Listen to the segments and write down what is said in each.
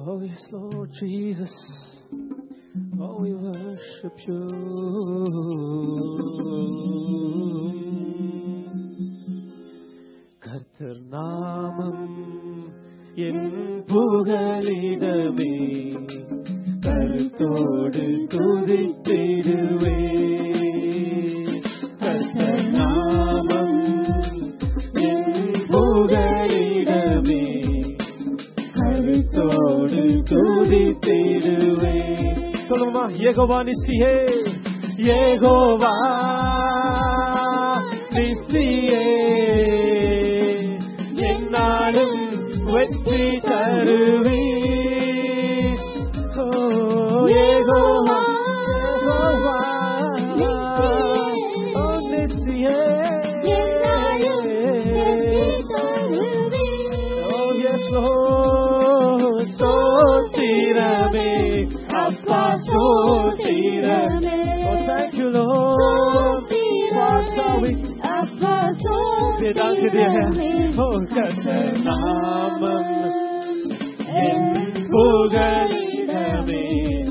Oh, yes, Lord Jesus. Oh, we worship you. கர்த்தர் நாமம் என் புகலிடமே கருத்தோடு துதித்திடுவே கர்த்தர் நாமம் என் புகலிடமே கருத்தோடு துதித்திடுவே சொல்லுமா ஏகோவா நிசியே ஏகோவா நிசியே என்னாலும் வெற்றி தருவே ஓ ஏகோவா ஏகோவா ஓ நிசியே Oh, yes, Lord. சோத்திரமே அப்பா சோத்திரமே Oh, thank you, Lord. Father, we danke dir, Herr. Oh, கர்த்தர் நாமம் என் புகலிடமே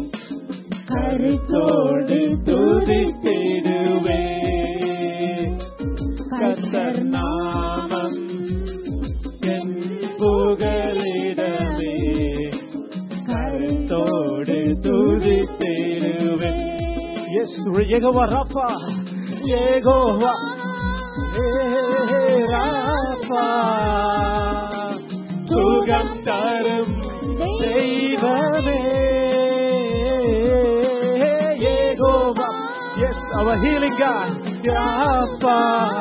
கருத்தோடு துதித்திடுவே கர்த்தர் நாமம் என் புகலிடமே கருத்தோடு துதித்திடுவே எஸ் ஏகோவா ராப்பா ஏகோவா ஏ ராப்பா சுகம் தரும் தெய்வமே ஏகோவா எஸ் அவர் ஹீலிங் காட் ராப்பா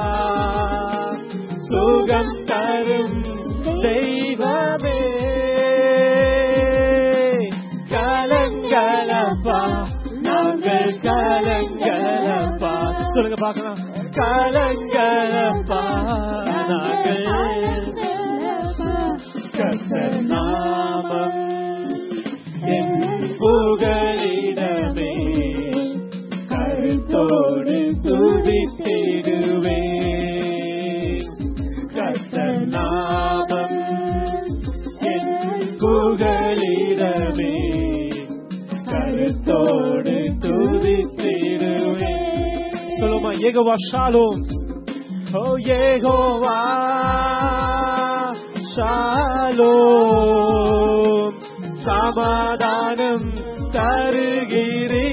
சுகம் தரும் தெய்வமே கலங்கலப்பா நாங்கள் கலங்கலப்பா சொல்லுங்க பார்க்கலாம் கலங்கலப்பா நாங்கள் கர்த்தர் நாமம் என் புகலிடமே கருத்தோடு துதித்திடுவே கர்த்தர் நாமம் என் புகலிடமே கருத்தோடு துதித்திடுவே சொல்லுமா Jehovah Shalom oh Jehovah Shalom சமாதானம் தருகிறீ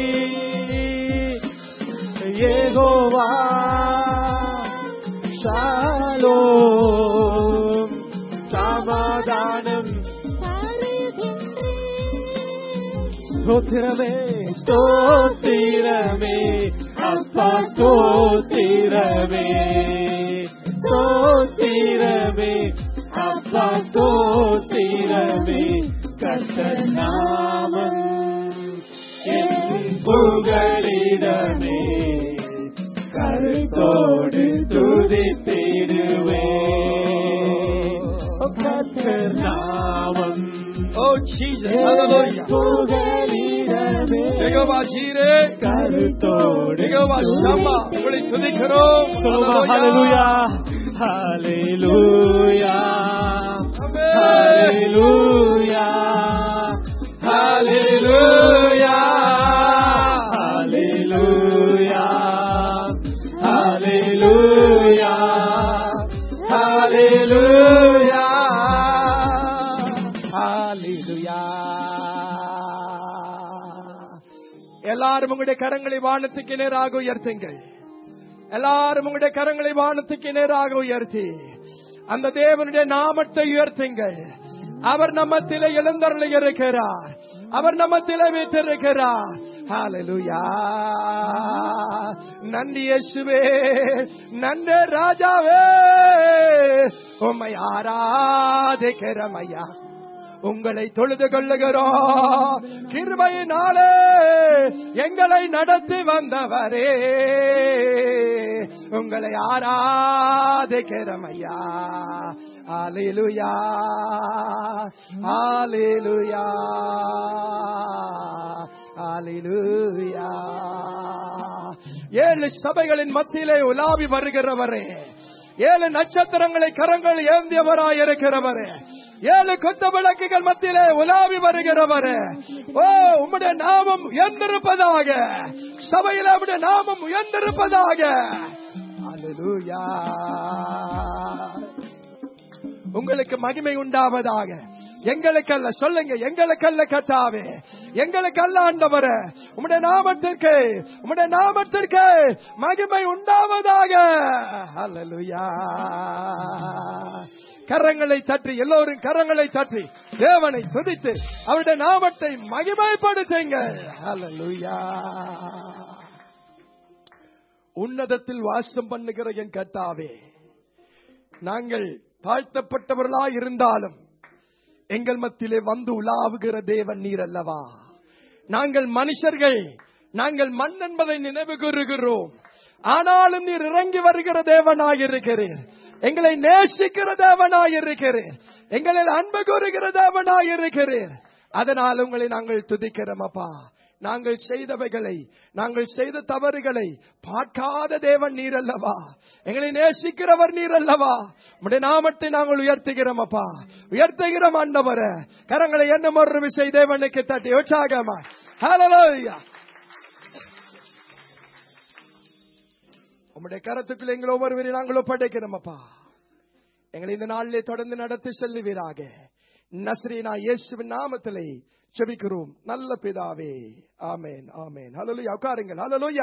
ஏகோவா ஷாலோம் சமாதானம் ஸ்தோத்திரமே ஸ்தோத்திரமே அப்பா ஸ்தோத்திரமே ஸ்தோத்திரமே அப்பா ஸ்தோத்திரமே கர்த்தர் நாமம் என் புகழிடமே கருத்தோடு துதித்திடுவே கர்த்தர் நாமம் ஓ ஜீசஸ் ஹalleluya புகழிடமே யெகோவா ஜீரே கருத்தோடு யெகோவா ஷம்மா உங்களை துதிக்கிறோம் சொல்லுங்க ஹalleluya ஹalleluya Amen. ஹalleluya ஹalleluya ஹalleluya ஹalleluya ஹalleluya ஹalleluya எல்லாரும் உங்களுடைய கரங்களை வானத்துக்கு நேராக உயர்த்துங்கள் எல்லாரும் உங்களுடைய கரங்களை வானத்துக்கு நேராக உயர்த்தி அந்த தேவனுடைய நாமத்தை உயர்த்துங்கள் அவர் நம்மத்திலே எழுந்தருளி இருக்கிறார் அவர் நம்மத்திலே வீற்றிருக்கிறார் ஹalleluya நன்றி இயேசுவே நன்றி ராஜாவே உம்மை ஆராதிக்கிறோம் ஐயா உங்களை தொழுது கொள்ளுகிறோம் கிருபையினாலே எங்களை நடத்தி வந்தவரே உங்களை ஆராதிக்கிறோம் ஐயா ஆலேலுயா ஆலேலுயா ஆலேலுயா ஏழு சபைகளின் மத்தியிலே உலாவி வருகிறவரே ஏழு நட்சத்திரங்களை கரங்கள் ஏந்தியவராய் இருக்கிறவரே ஏழு கொத்த விளக்குகள் மத்தியிலே உலாவி வருகிறவர் ஓ உம்முடைய நாமம் உயர்ந்திருப்பதாக சபையில உம்முடைய நாமம் உயர்ந்திருப்பதாக அல்லேலூயா உங்களுக்கு மகிமை உண்டாவதாக எங்களுக்கு அல்ல சொல்லுங்க எங்களுக்கு அல்ல கத்தாவே எங்களுக்கு அல்ல ஆண்டவர உம்முடைய நாமத்திற்கு உம்முடைய நாமத்திற்கு மகிமை உண்டாவதாக அல்லேலூயா கரங்களை தட்டி எல்லோரும் கரங்களை தட்டி தேவனை துதித்து அவருடைய நாமத்தை மகிமைப்படுத்துங்கள் அல்லேலூயா உன்னதத்தில் வாசம் பண்ணுகிற என் கத்தாவே நாங்கள் தாழ்த்தப்பட்டவர்களா இருந்தாலும் எங்கள் மத்தியிலே வந்து உலாவுகிற தேவன் நீர் அல்லவா நாங்கள் மனுஷர்கள் நாங்கள் மண் என்பதை நினைவு கூறுகிறோம் ஆனாலும் நீர் இறங்கி வருகிற தேவனாயிருக்கிறீர் எங்களை நேசிக்கிற தேவனாயிருக்கிறீர் எங்களில் அன்பு கூறுகிற தேவனாயிருக்கிறீர் அதனால் உங்களை நாங்கள் துதிக்கிறோம் அப்பா நாங்கள் செய்தவைகளை நாங்கள் செய்த தவறுகளை பார்க்காத தேவன் நீர் அல்லவா எங்களை நேசிக்கிறவர் நீர் அல்லவா உடைய நாமத்தை நாங்கள் உயர்த்துகிறோம் அப்பா உயர்த்துகிறோம் ஆண்டவர கரங்களை என்ன ஒரு விசை தேவனுக்கு தட்டி உற்சாகமா ஹalleluya உம்முடைய கரத்துக்குள் எங்களை ஒவ்வொருவரையும் நாங்கள் ஒப்படைக்கிறோம் அப்பா எங்களை இந்த நாளிலே தொடர்ந்து நடத்தி செல்லுவீராக நஸ்ரீனா இயேசுவின் நாமத்திலே செபிக்கிறோம் நல்ல பிதாவே ஆமேன் ஆமேன் ஹalleluya உட்காருங்கள் ஹalleluya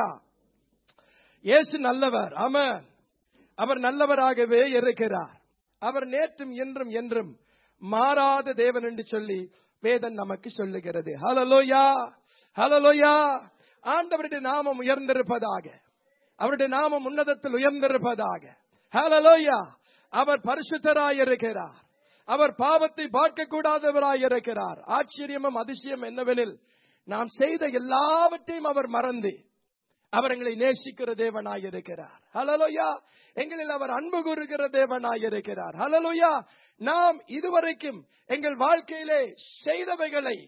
இயேசு நல்லவர் ஆமென் அவர் நல்லவராகவே இருக்கிறார் அவர் நேற்றும் என்றும் என்றும் மாறாத தேவன் என்று சொல்லி வேதன் நமக்கு சொல்லுகிறது ஹalleluya ஹalleluya ஆண்டவருடைய நாமம் உயர்ந்திருப்பதாக அவருடைய நாமம் உன்னதத்தில் உயர்ந்திருப்பதாக ஹalleluya அவர் பரிசுத்தராயிருக்கிறார் அவர் பாவத்தை பார்க்க கூடாதவராயிருக்கிறார் ஆச்சரியமும் அதிசயம் என்னவெனில் நாம் செய்த எல்லாவற்றையும் அவர் மறந்து அவர் எங்களை நேசிக்கிற தேவனாயிருக்கிறார் ஹலலோயா எங்களில் அவர் அன்பு கூறுகிற தேவனாயிருக்கிறார் ஹலலோயா நாம் இதுவரைக்கும் எங்கள் வாழ்க்கையிலே செய்தவைகளை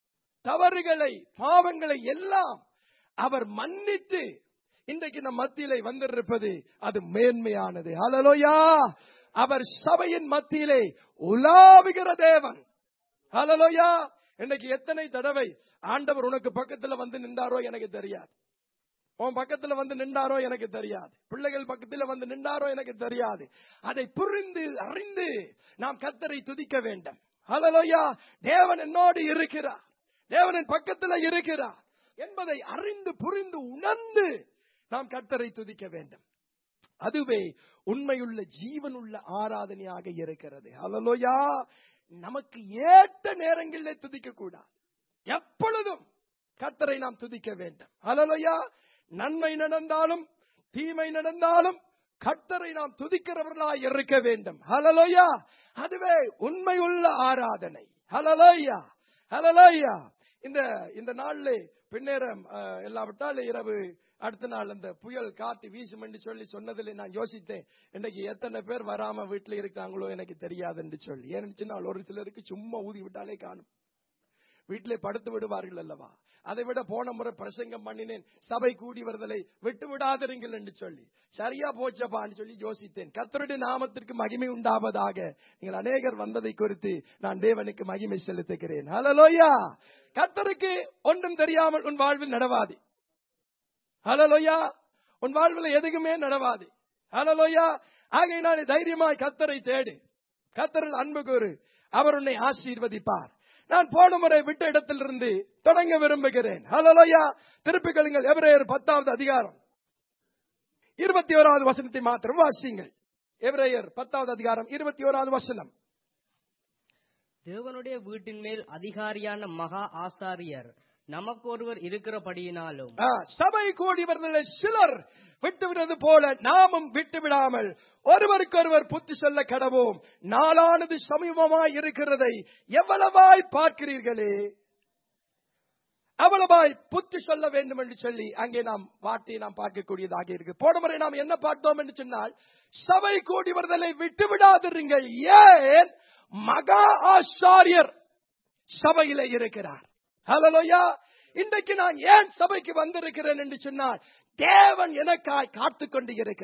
தவறுகளை பாவங்களை எல்லாம் அவர் மன்னித்து இன்றைக்கு நம் மத்தியிலே வந்திருப்பது அது மேன்மையானது ஹலலோயா அவர் சபையின் மத்தியிலே உலாவுகிற தேவன் ஹலலோயா இன்னைக்கு எத்தனை தடவை ஆண்டவர் உனக்கு பக்கத்துல வந்து நின்றாரோ எனக்கு தெரியாது உன் பக்கத்துல வந்து நின்றாரோ எனக்கு தெரியாது பிள்ளைகள் பக்கத்துல வந்து நின்றாரோ எனக்கு தெரியாது அதை புரிந்து அறிந்து நாம் கத்தரை துதிக்க வேண்டும் ஹலலோயா தேவன் என்னோடு இருக்கிறார் தேவனின் பக்கத்துல இருக்கிறார் என்பதை அறிந்து புரிந்து உணர்ந்து நாம் கத்தரை துதிக்க வேண்டும் அதுவே உண்மையுள்ள ஜீவனுள்ள ஆராதனையாக இருக்கிறது ஹலலோயா நமக்கு ஏற்ற நேரங்களிலே துதிக்க கூடாது எப்பொழுதும் கத்தரை நாம் துதிக்க வேண்டும் ஹலலோயா நன்மை நடந்தாலும் தீமை நடந்தாலும் கத்தரை நாம் துதிக்கிறவர்களாய் இருக்க வேண்டும் ஹலலோயா அதுவே உண்மையுள்ள ஆராதனை ஹலலோயா ஹலலோயா இந்த இந்த நாளிலே பின்னேரம் எல்லாவிட்டால் இரவு அடுத்த நாள் அந்த புயல் காத்து வீசும் என்று சொல்லி சொன்னதில் நான் யோசித்தேன் இன்னைக்கு எத்தனை பேர் வராம வீட்டுல இருக்காங்களோ எனக்கு தெரியாது என்று சொல்லி ஏன்னு ஒரு சிலருக்கு சும்மா ஊதி விட்டாலே காணும் வீட்டிலே படுத்து விடுவார்கள் அல்லவா அதை விட போன முறை பிரசங்கம் பண்ணினேன் சபை கூடி வருதலை விட்டு விடாதிருங்கள் என்று சொல்லி சரியா போச்சப்பான்னு சொல்லி யோசித்தேன் கத்தருடைய நாமத்திற்கு மகிமை உண்டாவதாக நீங்கள் அநேகர் வந்ததை குறித்து நான் தேவனுக்கு மகிமை செலுத்துகிறேன் ஹலலோயா கத்தருக்கு ஒன்றும் தெரியாமல் உன் வாழ்வில் நடவாது ஹலலோயா உன் வாழ்வில் எதுக்குமே நடவாது ஹலலோயா ஆகையினாலே தைரியமாய் கத்தரை தேடு கத்தரில் அன்பு கூறு அவர் உன்னை ஆசீர்வதிப்பார் நான் போன முறை விட்ட இடத்திலிருந்து தொடங்க விரும்புகிறேன் ஹலலோயா திருப்பிக் கொள்ளுங்கள் எவரேயர் பத்தாவது அதிகாரம் இருபத்தி ஓராவது வசனத்தை மாத்திரம் வாசியுங்கள் எவரேயர் பத்தாவது அதிகாரம் இருபத்தி ஓராவது வசனம் தேவனுடைய வீட்டின் மேல் அதிகாரியான மகா ஆசாரியர் நமக்கு ஒருவர் இருக்கிறபடியினாலும் ஆ, சபை கூடியவர்களில் சிலர் விட்டுவிடுவது போல நாமும் விட்டு விடாமல் ஒருவருக்கொருவர் புத்தி சொல்ல கடவோம் நாளானது சமீபமாய் இருக்கிறதை எவ்வளவாய் பார்க்கிறீர்களே அவ்வளவாய் புத்தி சொல்ல வேண்டும் என்று சொல்லி அங்கே நாம் வார்த்தையை நாம் பார்க்கக்கூடியதாக இருக்கு போன முறை நாம் என்ன பார்த்தோம் என்று சொன்னால் சபை கூடி வருதலை விட்டு விடாதிருங்கள் ஏன் மகா ஆசாரியர் சபையிலே இருக்கிறார் ஹலலோயா இன்றைக்கு நான் ஏன் சபைக்கு வந்திருக்கிறேன் என்று சொன்னால் தேவன் எனக்காய் காத்துக் கொண்டு இருக்கிறார்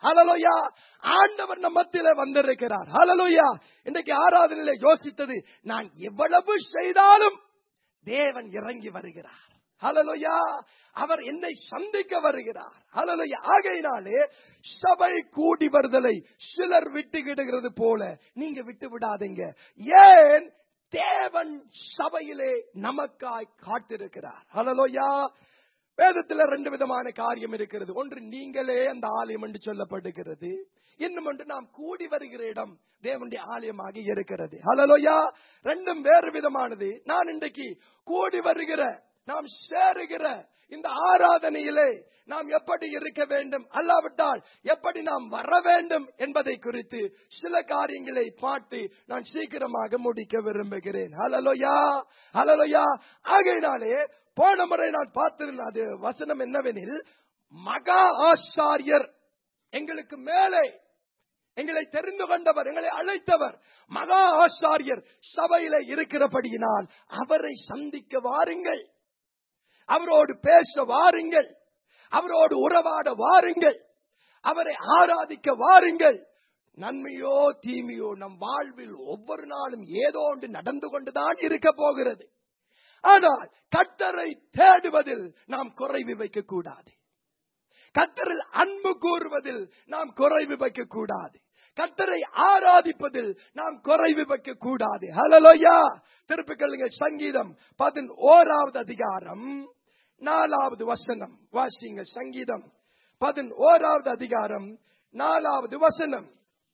ஹalleluya ஆண்டவர் நம் மத்தியிலே வந்திருக்கிறார் ஹalleluya இன்றைக்கு ஆராதனையிலே யோசித்தது நான் எவ்வளவு செய்தாலும் தேவன் இறங்கி வருகிறார் ஹalleluya அவர் என்னை சந்திக்க வருகிறார் ஹalleluya ஆகையினாலே சபை கூடி வருதலை சிலர் விட்டுகிடுகிறது போல நீங்க விட்டு விடாதீங்க ஏன் தேவன் சபையிலே நமக்காய் காத்திருக்கிறார் ஹalleluya வேதத்துல ரெண்டு விதமான காரியம் இருக்கிறது ஒன்று நீங்களே அந்த ஆலயம் என்று சொல்லப்படுகிறது இன்னும் ஒன்று நாம் கூடி வருகிற இடம் தேவனுடைய ஆலயமாக இருக்கிறது ஹalleluya ரெண்டும் வேறு விதமானது நான் இன்றைக்கு கூடி வருகிற நாம் சேருகிற இந்த ஆராதனையிலே நாம் எப்படி இருக்க வேண்டும் அல்லாவிட்டால் எப்படி நாம் வர வேண்டும் என்பதை குறித்து சில காரியங்களை பாட்டு நான் சீக்கிரமாக முடிக்க விரும்புகிறேன் ஹalleluya ஹalleluya ஆகையினாலே போன முறை நான் பார்த்திருந்த அது வசனம் என்னவெனில் மகா ஆசாரியர் எங்களுக்கு மேலே எங்களை தெரிந்து கொண்டவர் எங்களை அழைத்தவர் மகா ஆசாரியர் சபையில இருக்கிறபடியினால் அவரை சந்திக்க வாருங்கள் அவரோடு பேச வாருங்கள் அவரோடு உறவாட வாருங்கள் அவரை ஆராதிக்க வாருங்கள் நன்மையோ தீமையோ நம் வாழ்வில் ஒவ்வொரு நாளும் ஏதோ ஒன்று நடந்து கொண்டுதான் இருக்க போகிறது ஆனால் கத்தரை தேடுவதில் நாம் குறைவு வைக்க கூடாது கத்தரில் அன்பு கூறுவதில் நாம் குறைவு வைக்க கூடாது கத்தரை ஆராதிப்பதில் நாம் குறைவு வைக்க கூடாது ஹலலோயா திருப்பிக்கல்லுங்கள் சங்கீதம் பதினோராவது அதிகாரம் நாலாவது வசனம் வாசிங்க சங்கீதம் பதினோராவது அதிகாரம் நாலாவது வசனம்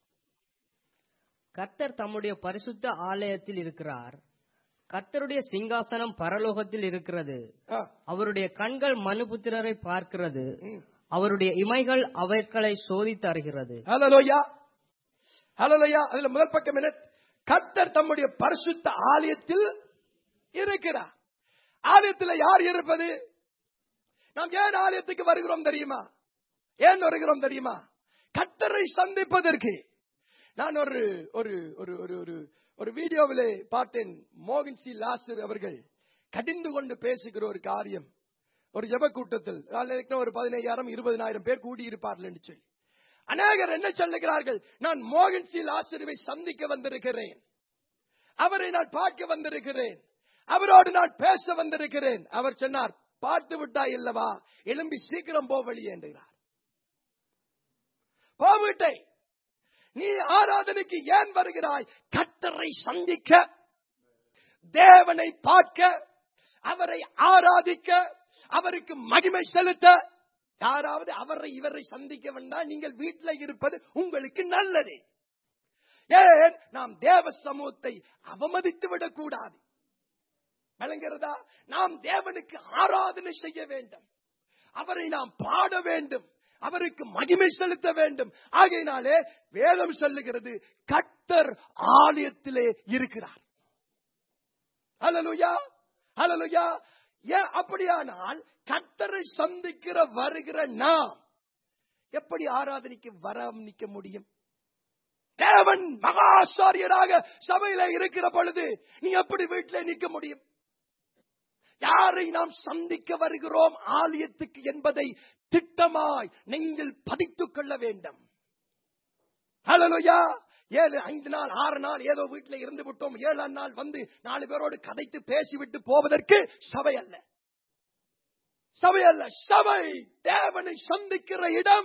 கர்த்தர் தம்முடைய பரிசுத்த ஆலயத்தில் இருக்கிறார் கர்த்தருடைய சிங்காசனம் பரலோகத்தில் இருக்கிறது ஆ, அவருடைய கண்கள் மனுபுத்திரரை பார்க்கிறது ம். அவருடைய இமைகள் அவர்களை சோதித்து அறிகிறது ஹalleluya ஹalleluya அதுல முதல் பக்கம் என்ன கர்த்தர் தம்முடைய பரிசுத்த ஆலயத்தில் இருக்கிறார் ஆலயத்தில் யார் இருப்பது நாம் ஏன் ஆலயத்துக்கு வருகிறோம் தெரியுமா ஏன் வருகிறோம் தெரியுமா கர்த்தரை சந்திப்பதற்கு நான் ஒரு ஒரு ஒரு ஒரு ஒரு ஒரு வீடியோவிலே பார்த்தேன் மோகன் சி லாசர் அவர்கள் கடிந்து கொண்டு பேசுகிற ஒரு காரியம் ஒரு ஜெப கூட்டத்தில் அதில் இருக்கிற ஒரு பதினையாயிரம் இருபதினாயிரம் பேர் கூடியிருப்பார்கள் என்று சொல்லி அநேகர் என்ன சொல்லுகிறார்கள் நான் மோகன் சி லாசருவை சந்திக்க வந்திருக்கிறேன் அவரை நான் பார்க்க வந்திருக்கிறேன் அவரோடு நான் பேச வந்திருக்கிறேன் அவர் சொன்னார் பார்த்து விட்டா இல்லவா எழும்பி சீக்கிரம் போ வெளியே என்றார் போவிட்டை நீ ஆராதனைக்கு ஏன் வருகிறாய் கத்தரை சந்திக்க தேவனை பார்க்க அவரை ஆராதிக்க அவருக்கு மகிமை செலுத்த யாராவது அவரை இவரை சந்திக்க வேண்டாம் நீங்கள் வீட்டில் இருப்பது உங்களுக்கு நல்லது ஏன் நாம் தேவ சமூகத்தை அவமதித்து விடக்கூடாது விளங்குகிறதா நாம் தேவனுக்கு ஆராதனை செய்ய வேண்டும் அவரை நாம் பாட வேண்டும் அவருக்கு மகிமை செலுத்த வேண்டும் ஆகையினாலே வேதம் சொல்லுகிறது கத்தர் ஆலயத்திலே இருக்கிறார் ஹalleluya ஹalleluya ஏன் அப்படியானால் கத்தரை சந்திக்கிற வருகிற நாம் எப்படி ஆராதனைக்கு வரவணிக்க முடியும் தேவன் மகாசாரியராக சபையில இருக்கிற பொழுது நீ எப்படி வீட்டில் நிற்க முடியும் யாரை நாம் சந்திக்க வருகிறோம் ஆலயத்துக்கு என்பதை திட்டமாய் நீங்கள் பதித்துக் கொள்ள வேண்டும் ஹalleluya ஏழு ஐந்து நாள் ஆறு நாள் ஏதோ வீட்டுல இருந்து விட்டோம் ஏழாம் நாள் வந்து நாலு பேரோடு கதைத்து பேசிவிட்டு போவதற்கு சபை அல்ல சபை அல்ல சபை தேவனை சந்திக்கிற இடம்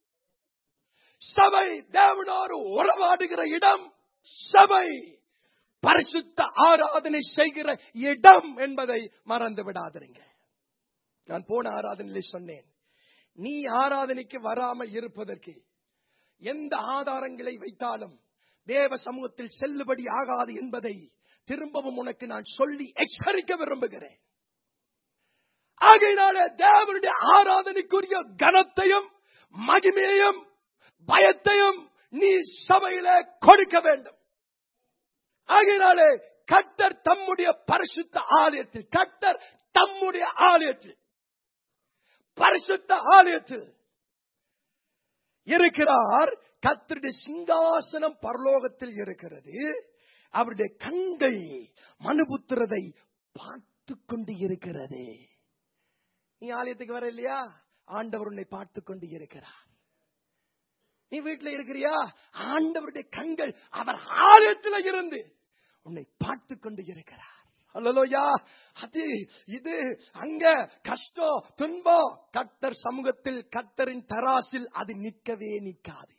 சபை தேவனோடு உறவாடுகிற இடம் சபை பரிசுத்த ஆராதனை செய்கிற இடம் என்பதை மறந்து விடாதீங்க நான் போன ஆராதனையில் சொன்னேன் நீ ஆராதனைக்கு வராமல் இருப்பதற்கு எந்த ஆதாரங்களை வைத்தாலும் தேவ சமூகத்தில் செல்லுபடி ஆகாது என்பதை திரும்பவும் உனக்கு நான் சொல்லி எச்சரிக்க விரும்புகிறேன் ஆகையினாலே தேவனுடைய ஆராதனைக்குரிய கனத்தையும் மகிமையையும் பயத்தையும் நீ சபையில கொடுக்க வேண்டும் ஆகையினாலே கட்டர் தம்முடைய பரிசுத்த ஆலயத்தில் கட்டர் தம்முடைய ஆலயத்தில் பரிசுத்த ஆலயத்தில் இருக்கிறார் கத்தருடைய சிங்காசனம் பரலோகத்தில் இருக்கிறது அவருடைய கண்கள் மனுபுத்திரதை பார்த்து கொண்டு இருக்கிறது நீ ஆலயத்துக்கு வர இல்லையா ஆண்டவர் உன்னை பார்த்து கொண்டு இருக்கிறார் நீ வீட்டுல இருக்கிறியா ஆண்டவருடைய கண்கள் அவர் ஆலயத்துல இருந்து உன்னை பார்த்து கொண்டு இருக்கிறார் அல்லலோயா அது இது அங்க கஷ்டம் துன்பம் கத்தர் சமூகத்தில் கத்தரின் தராசில் அது நிற்கவே நிற்காது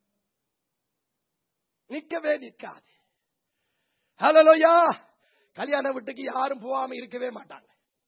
நிற்கவே நிற்காது ஹலலோயா கல்யாண வீட்டுக்கு யாரும் போகாம இருக்கவே மாட்டாங்க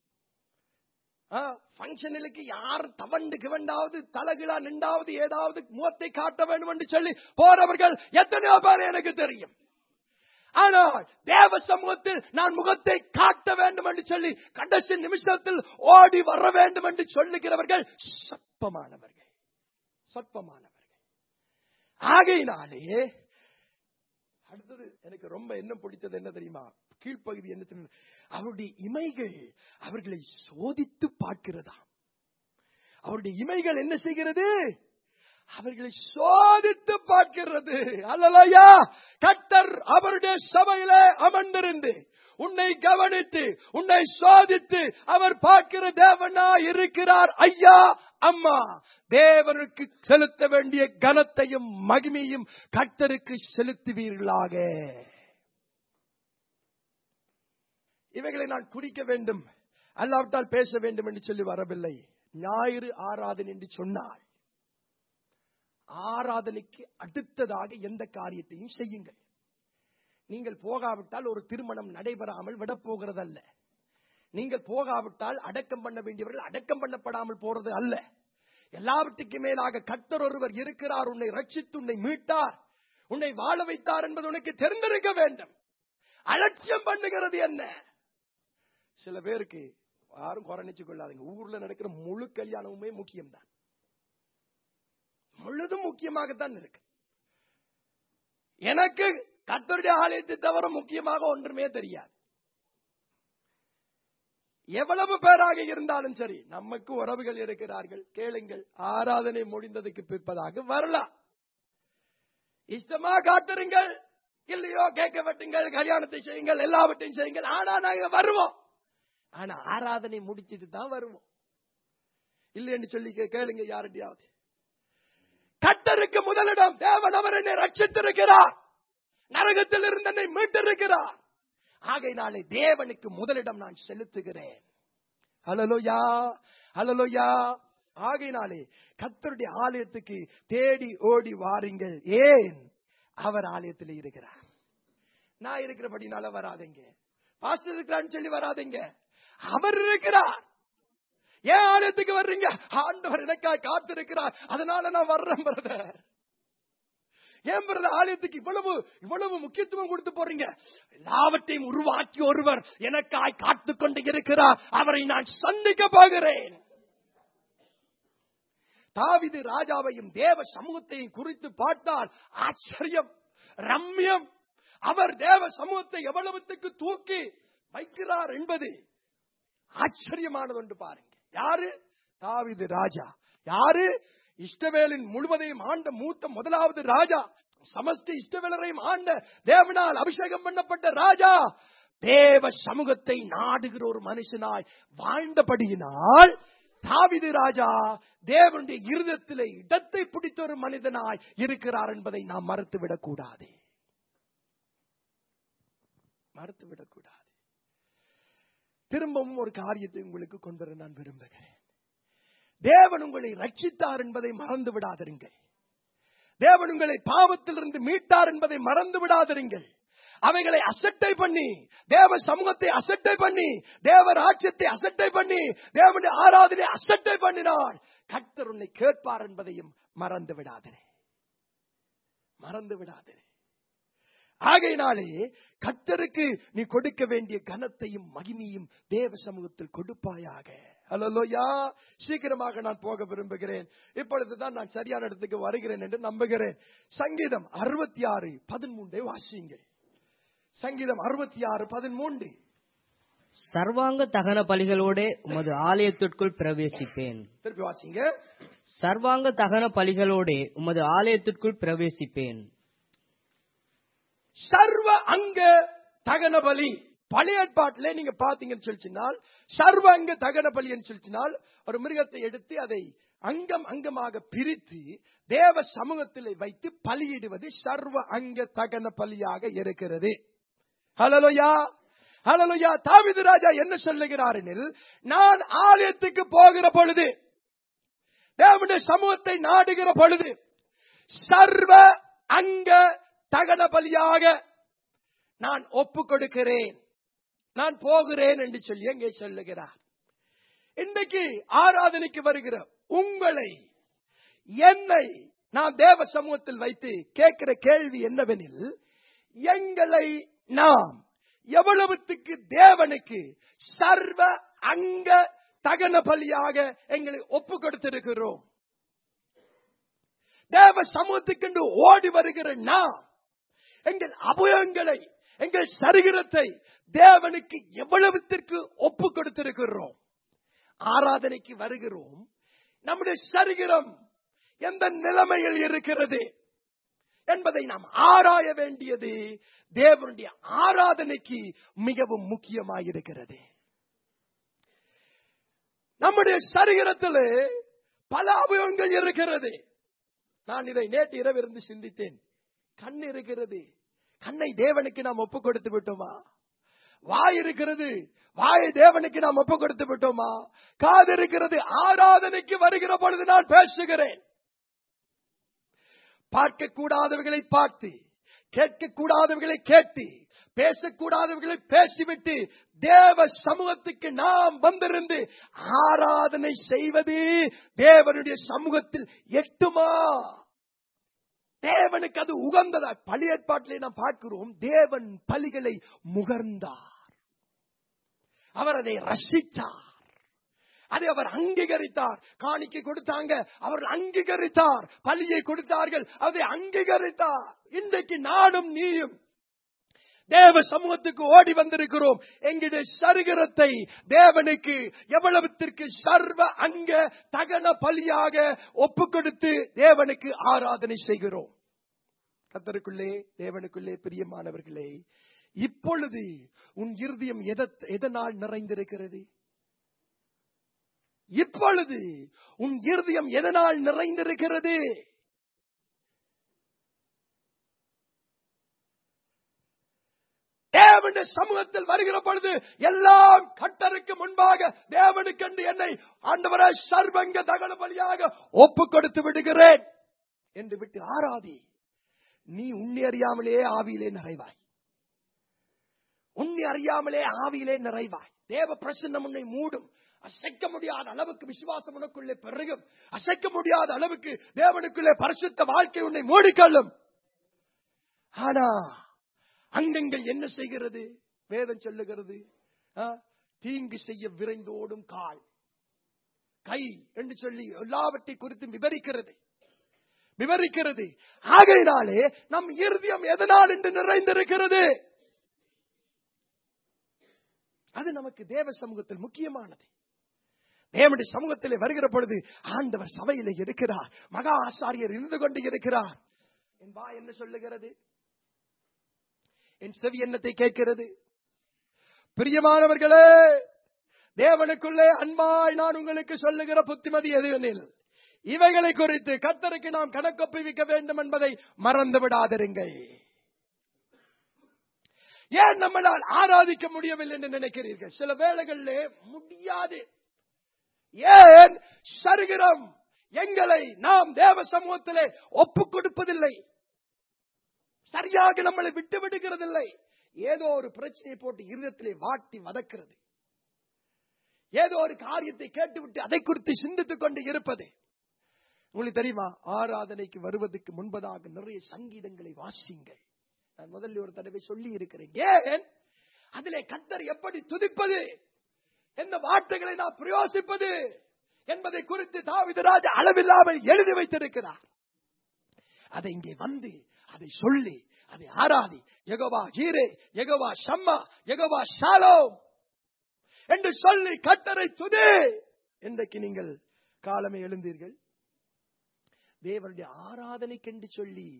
பங்கனுக்கு யாரும் தவண்டு கிவண்டாவது தலகிலா நின்றாவது ஏதாவது முகத்தை காட்ட வேண்டும் என்று சொல்லி போறவர்கள் எத்தனையோ பேர் எனக்கு தெரியும் ஆனால் தேவ சமூகத்தில் நான் முகத்தை காட்ட வேண்டும் என்று சொல்லி கடைசி நிமிஷத்தில் ஓடி வர வேண்டும் என்று சொல்லுகிறவர்கள் சப்பமானவர்கள் சப்பமானவர்கள் ஆகையினாலே அடுத்தது எனக்கு ரொம்ப என்ன பிடித்தது என்ன தெரியுமா கீழ்ப்பகுதி என்ன தெரியுமா அவருடைய இமைகள் அவர்களை சோதித்து பார்க்கிறதா அவருடைய இமைகள் என்ன செய்கிறது அவர்களை சோதித்து பார்க்கிறது அல்லலையா கட்டர் அவருடைய சபையிலே அமர்ந்திருந்து உன்னை கவனித்து உன்னை சோதித்து அவர் பார்க்கிற தேவனா இருக்கிறார் ஐயா அம்மா தேவனுக்கு செலுத்த வேண்டிய கனத்தையும் மகிமையும் கட்டருக்கு செலுத்துவீர்களாக இவைகளை நான் குறிக்க வேண்டும் அல்லாவிட்டால் பேச வேண்டும் என்று சொல்லி வரவில்லை ஞாயிறு ஆராதனை என்று சொன்னார் ஆராதனைக்கு அடுத்ததாக எந்த காரியத்தையும் செய்யுங்கள் நீங்கள் போகாவிட்டால் ஒரு திருமணம் நடைபெறாமல் விடப்போகிறதல்ல நீங்கள் போகாவிட்டால் அடக்கம் பண்ண வேண்டியவர்கள் அடக்கம் பண்ணப்படாமல் போறது அல்ல எல்லாவற்றுக்கு மேலாக கத்தர் ஒருவர் இருக்கிறார் உன்னை ரட்சித்து உன்னை மீட்டார் உன்னை வாழ வைத்தார் என்பது உனக்கு தெரிந்திருக்க வேண்டும் அலட்சியம் பண்ணுகிறது என்ன சில பேருக்கு யாரும் குறைநிச்சு கொள்ளாதீங்க ஊர்ல நடக்கிற முழு கல்யாணமுமே முக்கியம்தான் முழுதும் முக்கியமாகத்தான் இருக்கு எனக்கு கத்தருடைய ஆலயத்தை தவிர முக்கியமாக ஒன்றுமே தெரியாது எவ்வளவு பேராக இருந்தாலும் சரி நமக்கு உறவுகள் இருக்கிறார்கள் கேளுங்கள் ஆராதனை முடிந்ததுக்கு பிற்பதாக வரலாம் இஷ்டமா காத்துருங்கள் இல்லையோ கேட்க வெட்டுங்கள் கல்யாணத்தை செய்யுங்கள் எல்லாவற்றையும் செய்யுங்கள் ஆனா நாங்க வருவோம் ஆனா ஆராதனை முடிச்சிட்டு தான் வருவோம் இல்லைன்னு சொல்லி கே- கேளுங்க யார்கிட்டயாவது கட்டருக்கு முதலிடம் தேவன் அவர் என்னை ரட்சித்திருக்கிறார் நரகத்தில் இருந்து என்னை மீட்டிருக்கிறார் ஆகையினாலே தேவனுக்கு முதலிடம் நான் செலுத்துகிறேன் ஹலலோயா ஹலலோயா ஆகையினாலே கத்தருடைய ஆலயத்துக்கு தேடி ஓடி வாருங்கள் ஏன் அவர் ஆலயத்தில் இருக்கிறார் நான் இருக்கிறபடினால வராதீங்க பாஸ்டர் இருக்கிறான்னு சொல்லி வராதீங்க அவர் இருக்கிறார் ஏன் ஆலயத்துக்கு வர்றீங்க ஆண்டவர் எனக்காக காத்திருக்கிறார் அதனால நான் வர்றேன் பிரதர் ஏன் பிரதர் ஆலயத்துக்கு இவ்வளவு இவ்வளவு முக்கியத்துவம் கொடுத்து போறீங்க எல்லாவற்றையும் உருவாக்கி ஒருவர் எனக்காய் காத்துக் கொண்டு இருக்கிறார் அவரை நான் சந்திக்க போகிறேன் தாவிது ராஜாவையும் தேவ சமூகத்தையும் குறித்து பார்த்தால் ஆச்சரியம் ரம்யம் அவர் தேவ சமூகத்தை எவ்வளவுத்துக்கு தூக்கி வைக்கிறார் என்பது ஆச்சரியமானது என்று பாருங்க யாரு தாவிது ராஜா யாரு இஷ்டவேலின் முழுவதையும் ஆண்ட மூத்த முதலாவது ராஜா சமஸ்தி இஷ்டவேலரையும் ஆண்ட தேவனால் அபிஷேகம் பண்ணப்பட்ட ராஜா தேவ சமூகத்தை நாடுகிற ஒரு மனுஷனாய் வாழ்ந்தபடியினால் தாவிது ராஜா தேவனுடைய இருதத்திலே இடத்தை பிடித்த ஒரு மனிதனாய் இருக்கிறார் என்பதை நாம் மறுத்துவிடக் கூடாது மறுத்துவிடக் கூடாது திரும்பவும் ஒரு காரியத்தை உங்களுக்கு கொண்டு வர நான் விரும்புகிறேன் தேவன் உங்களை ரட்சித்தார் என்பதை மறந்து விடாதிருங்கள் தேவன் உங்களை பாவத்திலிருந்து மீட்டார் என்பதை மறந்து விடாதிருங்கள் அவைகளை அசட்டை பண்ணி தேவ சமூகத்தை அசட்டை பண்ணி தேவ ராஜ்யத்தை அசட்டை பண்ணி தேவனுடைய ஆராதனை அசட்டை பண்ணினால் கர்த்தர் உன்னை கேட்பார் என்பதையும் மறந்து விடாதே மறந்து விடாதே ஆகையினாலே கர்த்தருக்கு நீ கொடுக்க வேண்டிய கனத்தையும் மகிமையும் தேவ சமூகத்தில் கொடுப்பாயாக அல்லலோயா சீக்கிரமாக நான் போக விரும்புகிறேன் இப்பொழுதுதான் நான் சரியான இடத்துக்கு வருகிறேன் என்று நம்புகிறேன் சங்கீதம் அறுபத்தி ஆறு பதிமூன்றை வாசியுங்கள் சங்கீதம் அறுபத்தி ஆறு பதிமூன்று சர்வாங்க தகன பலிகளோடே உமது ஆலயத்திற்குள் பிரவேசிப்பேன் திருப்பி வாசிங்க சர்வாங்க தகன பலிகளோடே உமது ஆலயத்திற்குள் பிரவேசிப்பேன் சர்வ அங்க தகன பலி பழைய ஏற்பாட்டிலே நீங்க பாத்தீங்கன்னு சொல்லிச்சினால் சர்வ அங்க தகன பலின்னு சொல்லிச்சினால் ஒரு மிருகத்தை எடுத்து அதை அங்கம் அங்கமாக பிரித்து தேவ சமூகத்தில் வைத்து பலியிடுவது சர்வ அங்க தகன பலியாக இருக்கிறது ஹலலுயா ஹலலுயா தாவிது ராஜா என்ன சொல்லுகிறார் எனில் நான் ஆலயத்துக்கு போகிற பொழுது தேவனுடைய சமூகத்தை நாடுகிற பொழுது சர்வ அங்க தகன பலியாக நான் ஒப்பு கொடுக்கிறேன் நான் போகிறேன் என்று சொல்லி எங்கே சொல்லுகிறார் இன்றைக்கு ஆராதனைக்கு வருகிற உங்களை என்னை நான் தேவ சமூகத்தில் வைத்து கேட்கிற கேள்வி என்னவெனில் எங்களை நாம் எவ்வளவுத்துக்கு தேவனுக்கு சர்வ அங்க தகன பலியாக எங்களை ஒப்பு கொடுத்திருக்கிறோம் தேவ சமூகத்துக்கென்று ஓடி வருகிற நாம் எங்கள் அபயங்களை எங்கள் சரீரத்தை தேவனுக்கு எவ்வளவுத்திற்கு ஒப்பு கொடுத்திருக்கிறோம் ஆராதனைக்கு வருகிறோம் நம்முடைய சரீரம் எந்த நிலைமையில் இருக்கிறது என்பதை நாம் ஆராய வேண்டியது தேவனுடைய ஆராதனைக்கு மிகவும் முக்கியமாயிருக்கிறது நம்முடைய சரீரத்தில் பல அவயவங்கள் இருக்கிறது நான் இதை நேற்று இரவிருந்து சிந்தித்தேன் கண் இருக்கிறது கண்ணை தேவனுக்கு நாம் ஒப்பு கொடுத்து விட்டோமா வாய் இருக்கிறது வாயை தேவனுக்கு நாம் ஒப்பு கொடுத்து விட்டோமா காது இருக்கிறது ஆராதனைக்கு வருகிற பொழுது நான் பேசுகிறேன் பார்க்க கூடாதவர்களை பார்த்து கேட்க கூடாதவர்களை கேட்டு பேசக்கூடாதவர்களை பேசிவிட்டு தேவ சமூகத்துக்கு நாம் வந்திருந்து ஆராதனை செய்வது தேவனுடைய சமூகத்தில் எட்டுமா தேவனுக்கு அது உகந்ததா பழி ஏற்பாட்டிலே நாம் பார்க்கிறோம் தேவன் பலிகளை முகர்ந்தார் அவர் அதை ரசித்தார் அதை அவர் அங்கீகரித்தார் காணிக்கை கொடுத்தாங்க அவர்கள் அங்கீகரித்தார் பலியை கொடுத்தார்கள் அதை அங்கீகரித்தார் இன்றைக்கு நானும் நீயும் தேவ சமூகத்துக்கு ஓடி வந்திருக்கிறோம் எங்களுடைய சரீரத்தை தேவனுக்கு எவ்வளவுத்திற்கு சர்வ அங்க தகன பலியாக ஒப்பு கொடுத்து தேவனுக்கு ஆராதனை செய்கிறோம் கத்தருக்குள்ளே தேவனுக்குள்ளே பிரியமானவர்களே இப்பொழுது உன் இருதயம் எத- எதனால் நிறைந்திருக்கிறது இப்பொழுது உன் இருதயம் எதனால் நிறைந்திருக்கிறது தேவனுடைய சமூகத்தில் வருகிற பொழுது எல்லாம் கட்டருக்கு முன்பாக தேவனுக்கென்று என்னை ஆண்டவரை சர்வங்க தகன பலியாக ஒப்பு கொடுத்து விடுகிறேன் என்று விட்டு ஆராதி நீ உன்னை அறியாமலே ஆவியிலே நிறைவாய் உன்னை அறியாமலே ஆவியிலே நிறைவாய் தேவ பிரசன்னம் உன்னை மூடும் அசைக்க முடியாத அளவுக்கு விசுவாசம் உனக்குள்ளே பெருகும் அசைக்க முடியாத அளவுக்கு தேவனுக்குள்ளே பரிசுத்த வாழ்க்கை உன்னை மூடிக்கொள்ளும் ஆனா அங்கங்கள் என்ன செய்கிறது வேதம் சொல்லுகிறது ஆ, தீங்கு செய்ய விரைந்தோடும் கால் கை என்று சொல்லி எல்லாவற்றை குறித்து விவரிக்கிறது விவரிக்கிறது ஆகையினாலே நம் இருதயம் எதனால் என்று நிறைந்திருக்கிறது அது நமக்கு தேவ சமூகத்தில் முக்கியமானது தேவனுடைய சமூகத்திலே வருகிற பொழுது ஆண்டவர் சபையிலே இருக்கிறார் மகா ஆசாரியர் இருந்து கொண்டு இருக்கிறார் என் வா என்ன சொல்லுகிறது என் செவி என்னத்தை கேட்கிறது பிரியமானவர்களே தேவனுக்குள்ளே அன்பாய் நான் உங்களுக்கு சொல்லுகிற புத்திமதி எதுவெனில் இவைகளை குறித்து கர்த்தருக்கு நாம் கணக்கொப்புவிக்க வேண்டும் என்பதை மறந்து விடாதிருங்கள் ஏன் நம்மளால் ஆராதிக்க முடியவில்லை என்று நினைக்கிறீர்கள் சில வேளைகளிலே முடியாது ஏன் சருகிறோம் எங்களை நாம் தேவ சமூகத்திலே ஒப்புக் கொடுப்பதில்லை சரியாக நம்மளை விட்டு விடுகிறதில்லை ஏதோ ஒரு பிரச்சனையை போட்டு இருதயத்திலே வாட்டி வதக்கிறது ஏதோ ஒரு காரியத்தை கேட்டுவிட்டு அதை குறித்து சிந்தித்துக் கொண்டு இருப்பது உங்களுக்கு தெரியுமா ஆராதனைக்கு வருவதற்கு முன்பதாக நிறைய சங்கீதங்களை வாசிங்கள் நான் முதல்ல ஒரு தடவை சொல்லி இருக்கிறேன் ஏன் அதிலே கத்தர் எப்படி துதிப்பது எந்த வார்த்தைகளை நான் பிரயோசிப்பது என்பதை குறித்து தாவிதராஜ அளவில்லாமல் எழுதி வைத்திருக்கிறார் அதை இங்கே வந்து அதை சொல்லி அதை ஆராதி ஜெகவா ஜீரே ஜெகவா ஷம்மா ஜெகவா ஷாலோம் என்று சொல்லி கட்டரை துதி இன்றைக்கு நீங்கள் காலமே எழுந்தீர்கள் தேவனுடைய ஆராதனைக்கென்று சொல்லி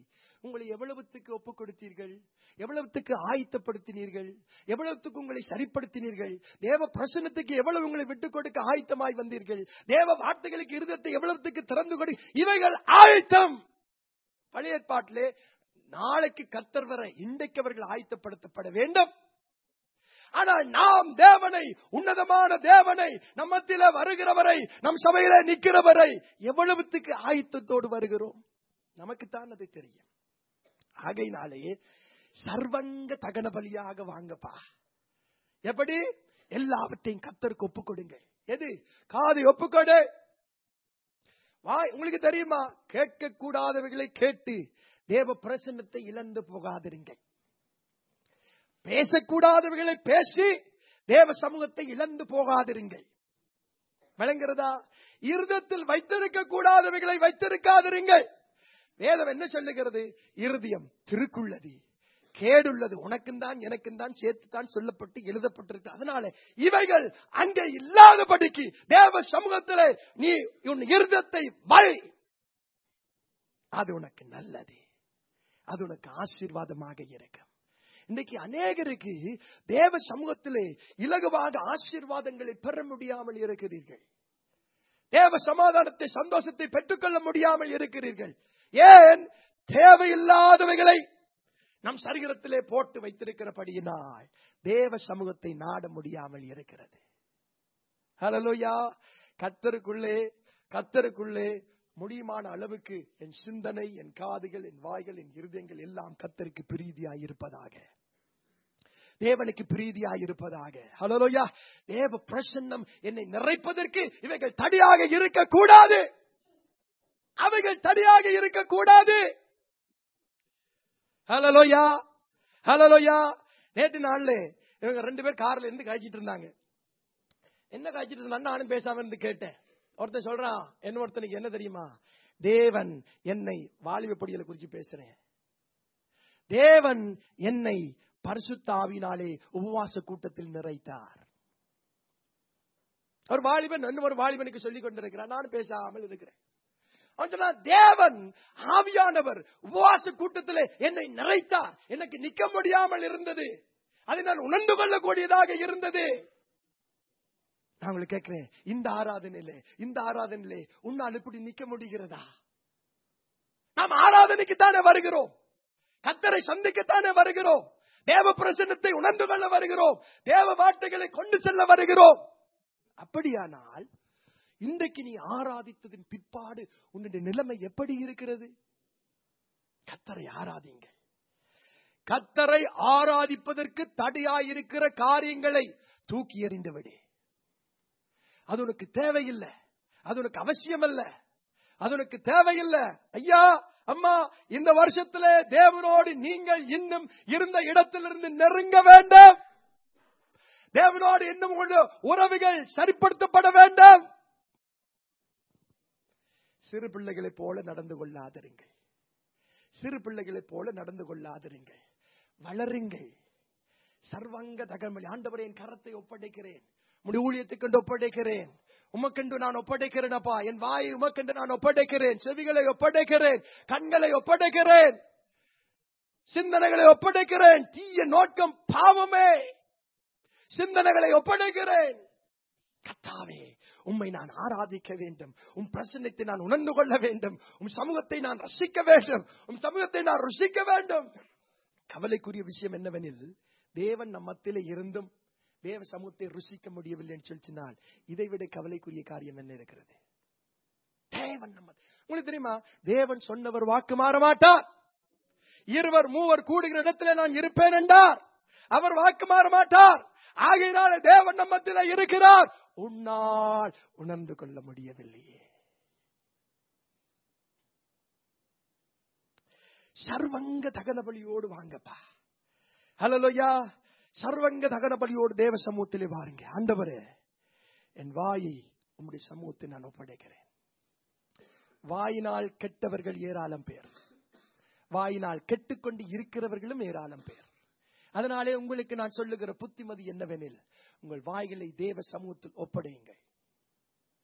உங்களை எவ்வளவுத்துக்கு ஒப்புக் கொடுத்தீர்கள் எவ்வளவுத்துக்கு ஆயத்தப்படுத்தினீர்கள் எவ்வளவுத்துக்கு உங்களை சரிப்படுத்தினீர்கள் தேவ பிரசன்னத்துக்கு எவ்வளவு உங்களை விட்டுக் கொடுக்க ஆயத்தமாய் வந்தீர்கள் தேவ வார்த்தைகளுக்கு இருதத்தை எவ்வளவுத்துக்கு திறந்து கொடு இவைகள் ஆயத்தம் பழைய ஏற்பாட்டிலே நாளைக்கு கத்தர் வர இன்றைக்கு அவர்கள் ஆயத்தப்படுத்தப்பட வேண்டும் ஆனால் நாம் தேவனை உன்னதமான தேவனை நம்மத்தில வருகிறவரை நம் சபையில நிற்கிறவரை எவ்வளவுத்துக்கு ஆயத்தத்தோடு வருகிறோம் நமக்குத்தான் அது தெரியும் ஆகையினாலே சர்வங்க தகன பலியாக வாங்கப்பா எப்படி எல்லாவற்றையும் கத்தருக்கு ஒப்புக் கொடுங்க எது காது ஒப்புக்கொடு வாய் உங்களுக்கு தெரியுமா கேட்க கூடாதவைகளை கேட்டு தேவ பிரசன்னத்தை இழந்து போகாதிருங்கள் பேசக்கூடாதவைகளை பேசி தேவ சமூகத்தை இழந்து போகாதிருங்கள் விளங்குறதா இருதத்தில் வைத்திருக்க கூடாதவைகளை வைத்திருக்காதிருங்கள் வேதம் என்ன சொல்லுகிறது இருதயம் திருக்குள்ளது கேடுள்ளது உனக்கும் தான் எனக்கும் தான் சேர்த்து தான் சொல்லப்பட்டு எழுதப்பட்டிருக்கு அதனால இவைகள் அங்கே இல்லாதபடிக்கு தேவ சமூகத்திலே நீ உன் இருதத்தை வை அது உனக்கு நல்லது அது உனக்கு ஆசீர்வாதமாக இருக்கும் இன்னைக்கு அநேகருக்கு தேவ சமூகத்திலே இலகுவாக ஆசீர்வாதங்களை பெற முடியாமல் இருக்கிறீர்கள் தேவ சமாதானத்தை சந்தோஷத்தை பெற்றுக்கொள்ள முடியாமல் இருக்கிறீர்கள் ஏன் தேவையில்லாதவைகளை நம் சரீரத்திலே போட்டு வைத்திருக்கிறபடியினால் தேவ சமூகத்தை நாட முடியாமல் இருக்கிறது ஹலலோயா கத்தருக்குள்ளே கத்தருக்குள்ளே முடியுமான அளவுக்கு என் சிந்தனை என் காதுகள் என் வாய்கள் என் இருதயங்கள் எல்லாம் கத்தருக்கு பிரீதியாய் இருப்பதாக தேவனுக்கு பிரீதியாய் இருப்பதாக ஹலோயா தேவ பிரசன்னம் என்னை நிறைப்பதற்கு இவைகள் தடியாக இருக்கக்கூடாது அவைகள் தடியாக இருக்கக்கூடாது ஹலலோயா ஹலலோயா நேற்று நாள்ல இவங்க ரெண்டு பேர் கார்ல இருந்து காய்ச்சிட்டு இருந்தாங்க என்ன காய்ச்சிட்டு இருந்தா நானும் பேசாம இருந்து கேட்டேன் ஒருத்தன் சொல்றான் என்ன ஒருத்தனுக்கு என்ன தெரியுமா தேவன் என்னை வாலிப பொடியலை குறிச்சு பேசுறேன் தேவன் என்னை பரிசுத்தாவினாலே உபவாச கூட்டத்தில் நிறைத்தார் ஒரு வாலிபன் இன்னொரு வாலிபனுக்கு சொல்லிக் கொண்டிருக்கிறான் நான் பேசாமல் இருக்கிறேன் அவன் சொன்னான், தேவன் ஆவியானவர் உபவாச கூட்டத்திலே என்னை நிறைத்தார் எனக்கு நிக்க முடியாமல் இருந்தது அதை நான் உணர்ந்து கொள்ளக்கூடியதாக இருந்தது நான் உங்களை கேட்கிறேன் இந்த ஆராதனையிலே இந்த ஆராதனையிலே உன்னால் இப்படி நிக்க முடிகிறதா நாம் ஆராதனைக்கு தானே வருகிறோம் கத்தரை சந்திக்கத்தானே வருகிறோம் தேவ பிரசன்னத்தை உணர்ந்து கொள்ள வருகிறோம் தேவ வார்த்தைகளை கொண்டு செல்ல வருகிறோம் அப்படியானால் இன்றைக்கு நீ ஆராதித்ததின் பிற்பாடு உன்னுடைய நிலைமை எப்படி இருக்கிறது கத்தரை ஆராதிங்க கத்தரை ஆராதிப்பதற்கு தடையாயிருக்கிற காரியங்களை தூக்கி எறிந்து விடு அது உனக்கு தேவையில்லை அது உனக்கு அவசியம் அல்ல அது உனக்கு தேவையில்லை ஐயா அம்மா இந்த வருஷத்துல தேவனோடு நீங்கள் இன்னும் இருந்த இடத்திலிருந்து நெருங்க வேண்டும் தேவனோடு இன்னும் உங்களுடைய உறவுகள் சரிப்படுத்தப்பட வேண்டும் சிறு பிள்ளைகளைப் போல நடந்து கொள்ளாதிருங்கள் சிறு பிள்ளைகளைப் போல நடந்து கொள்ளாதிருங்கள் வளருங்கள் சர்வங்க தகவல் ஆண்டவரே என் கரத்தை ஒப்படைக்கிறேன் உம்முடைய ஊழியத்துக்கு கொண்டு ஒப்படைக்கிறேன் உமக்கென்று நான் ஒப்படைக்கிறேன் அப்பா என் வாயை உமக்கென்று நான் ஒப்படைக்கிறேன் செவிகளை ஒப்படைக்கிறேன் கண்களை ஒப்படைக்கிறேன் சிந்தனைகளை ஒப்படைக்கிறேன் தீய நோக்கம் பாவமே சிந்தனைகளை ஒப்படைக்கிறேன் கத்தாவே உம்மை நான் ஆராதிக்க வேண்டும் உம் பிரசன்னத்தை நான் உணர்ந்து கொள்ள வேண்டும் உம் சமூகத்தை நான் ரசிக்க வேண்டும் உம் சமூகத்தை நான் ருசிக்க வேண்டும் கவலைக்குரிய விஷயம் என்னவெனில் தேவன் நம்மத்திலே இருந்தும் தேவ சமூகத்தை ருசிக்க முடியவில்லை என்று சொல்லினால் இதை விட கவலைக்குரிய காரியம் என்ன இருக்கிறது தேவன் நம்ம உங்களுக்கு தெரியுமா தேவன் சொன்னவர் வாக்கு மாற மாட்டார் இருவர் மூவர் கூடுகிற இடத்துல நான் இருப்பேன் என்றார் அவர் வாக்கு மாற மாட்டார் ஆகையினால தேவன் நம்மத்தில் இருக்கிறார் உன்னால் உணர்ந்து கொள்ள முடியவில்லையே சர்வங்க தகன பலியோடு வாங்கப்பா ஹலோயா சர்வங்க தகன பலியோடு தேவ சமூகத்திலே வாருங்க ஆண்டவரே என் வாயை உம்முடைய சமூகத்தை நான் ஒப்படைக்கிறேன் வாயினால் கெட்டவர்கள் ஏராளம் பேர் வாயினால் கெட்டுக்கொண்டு இருக்கிறவர்களும் ஏராளம் பேர் அதனாலே உங்களுக்கு நான் சொல்லுகிற புத்திமதி என்னவெனில் உங்கள் வாய்களை தேவ சமூகத்தில் ஒப்படையுங்கள்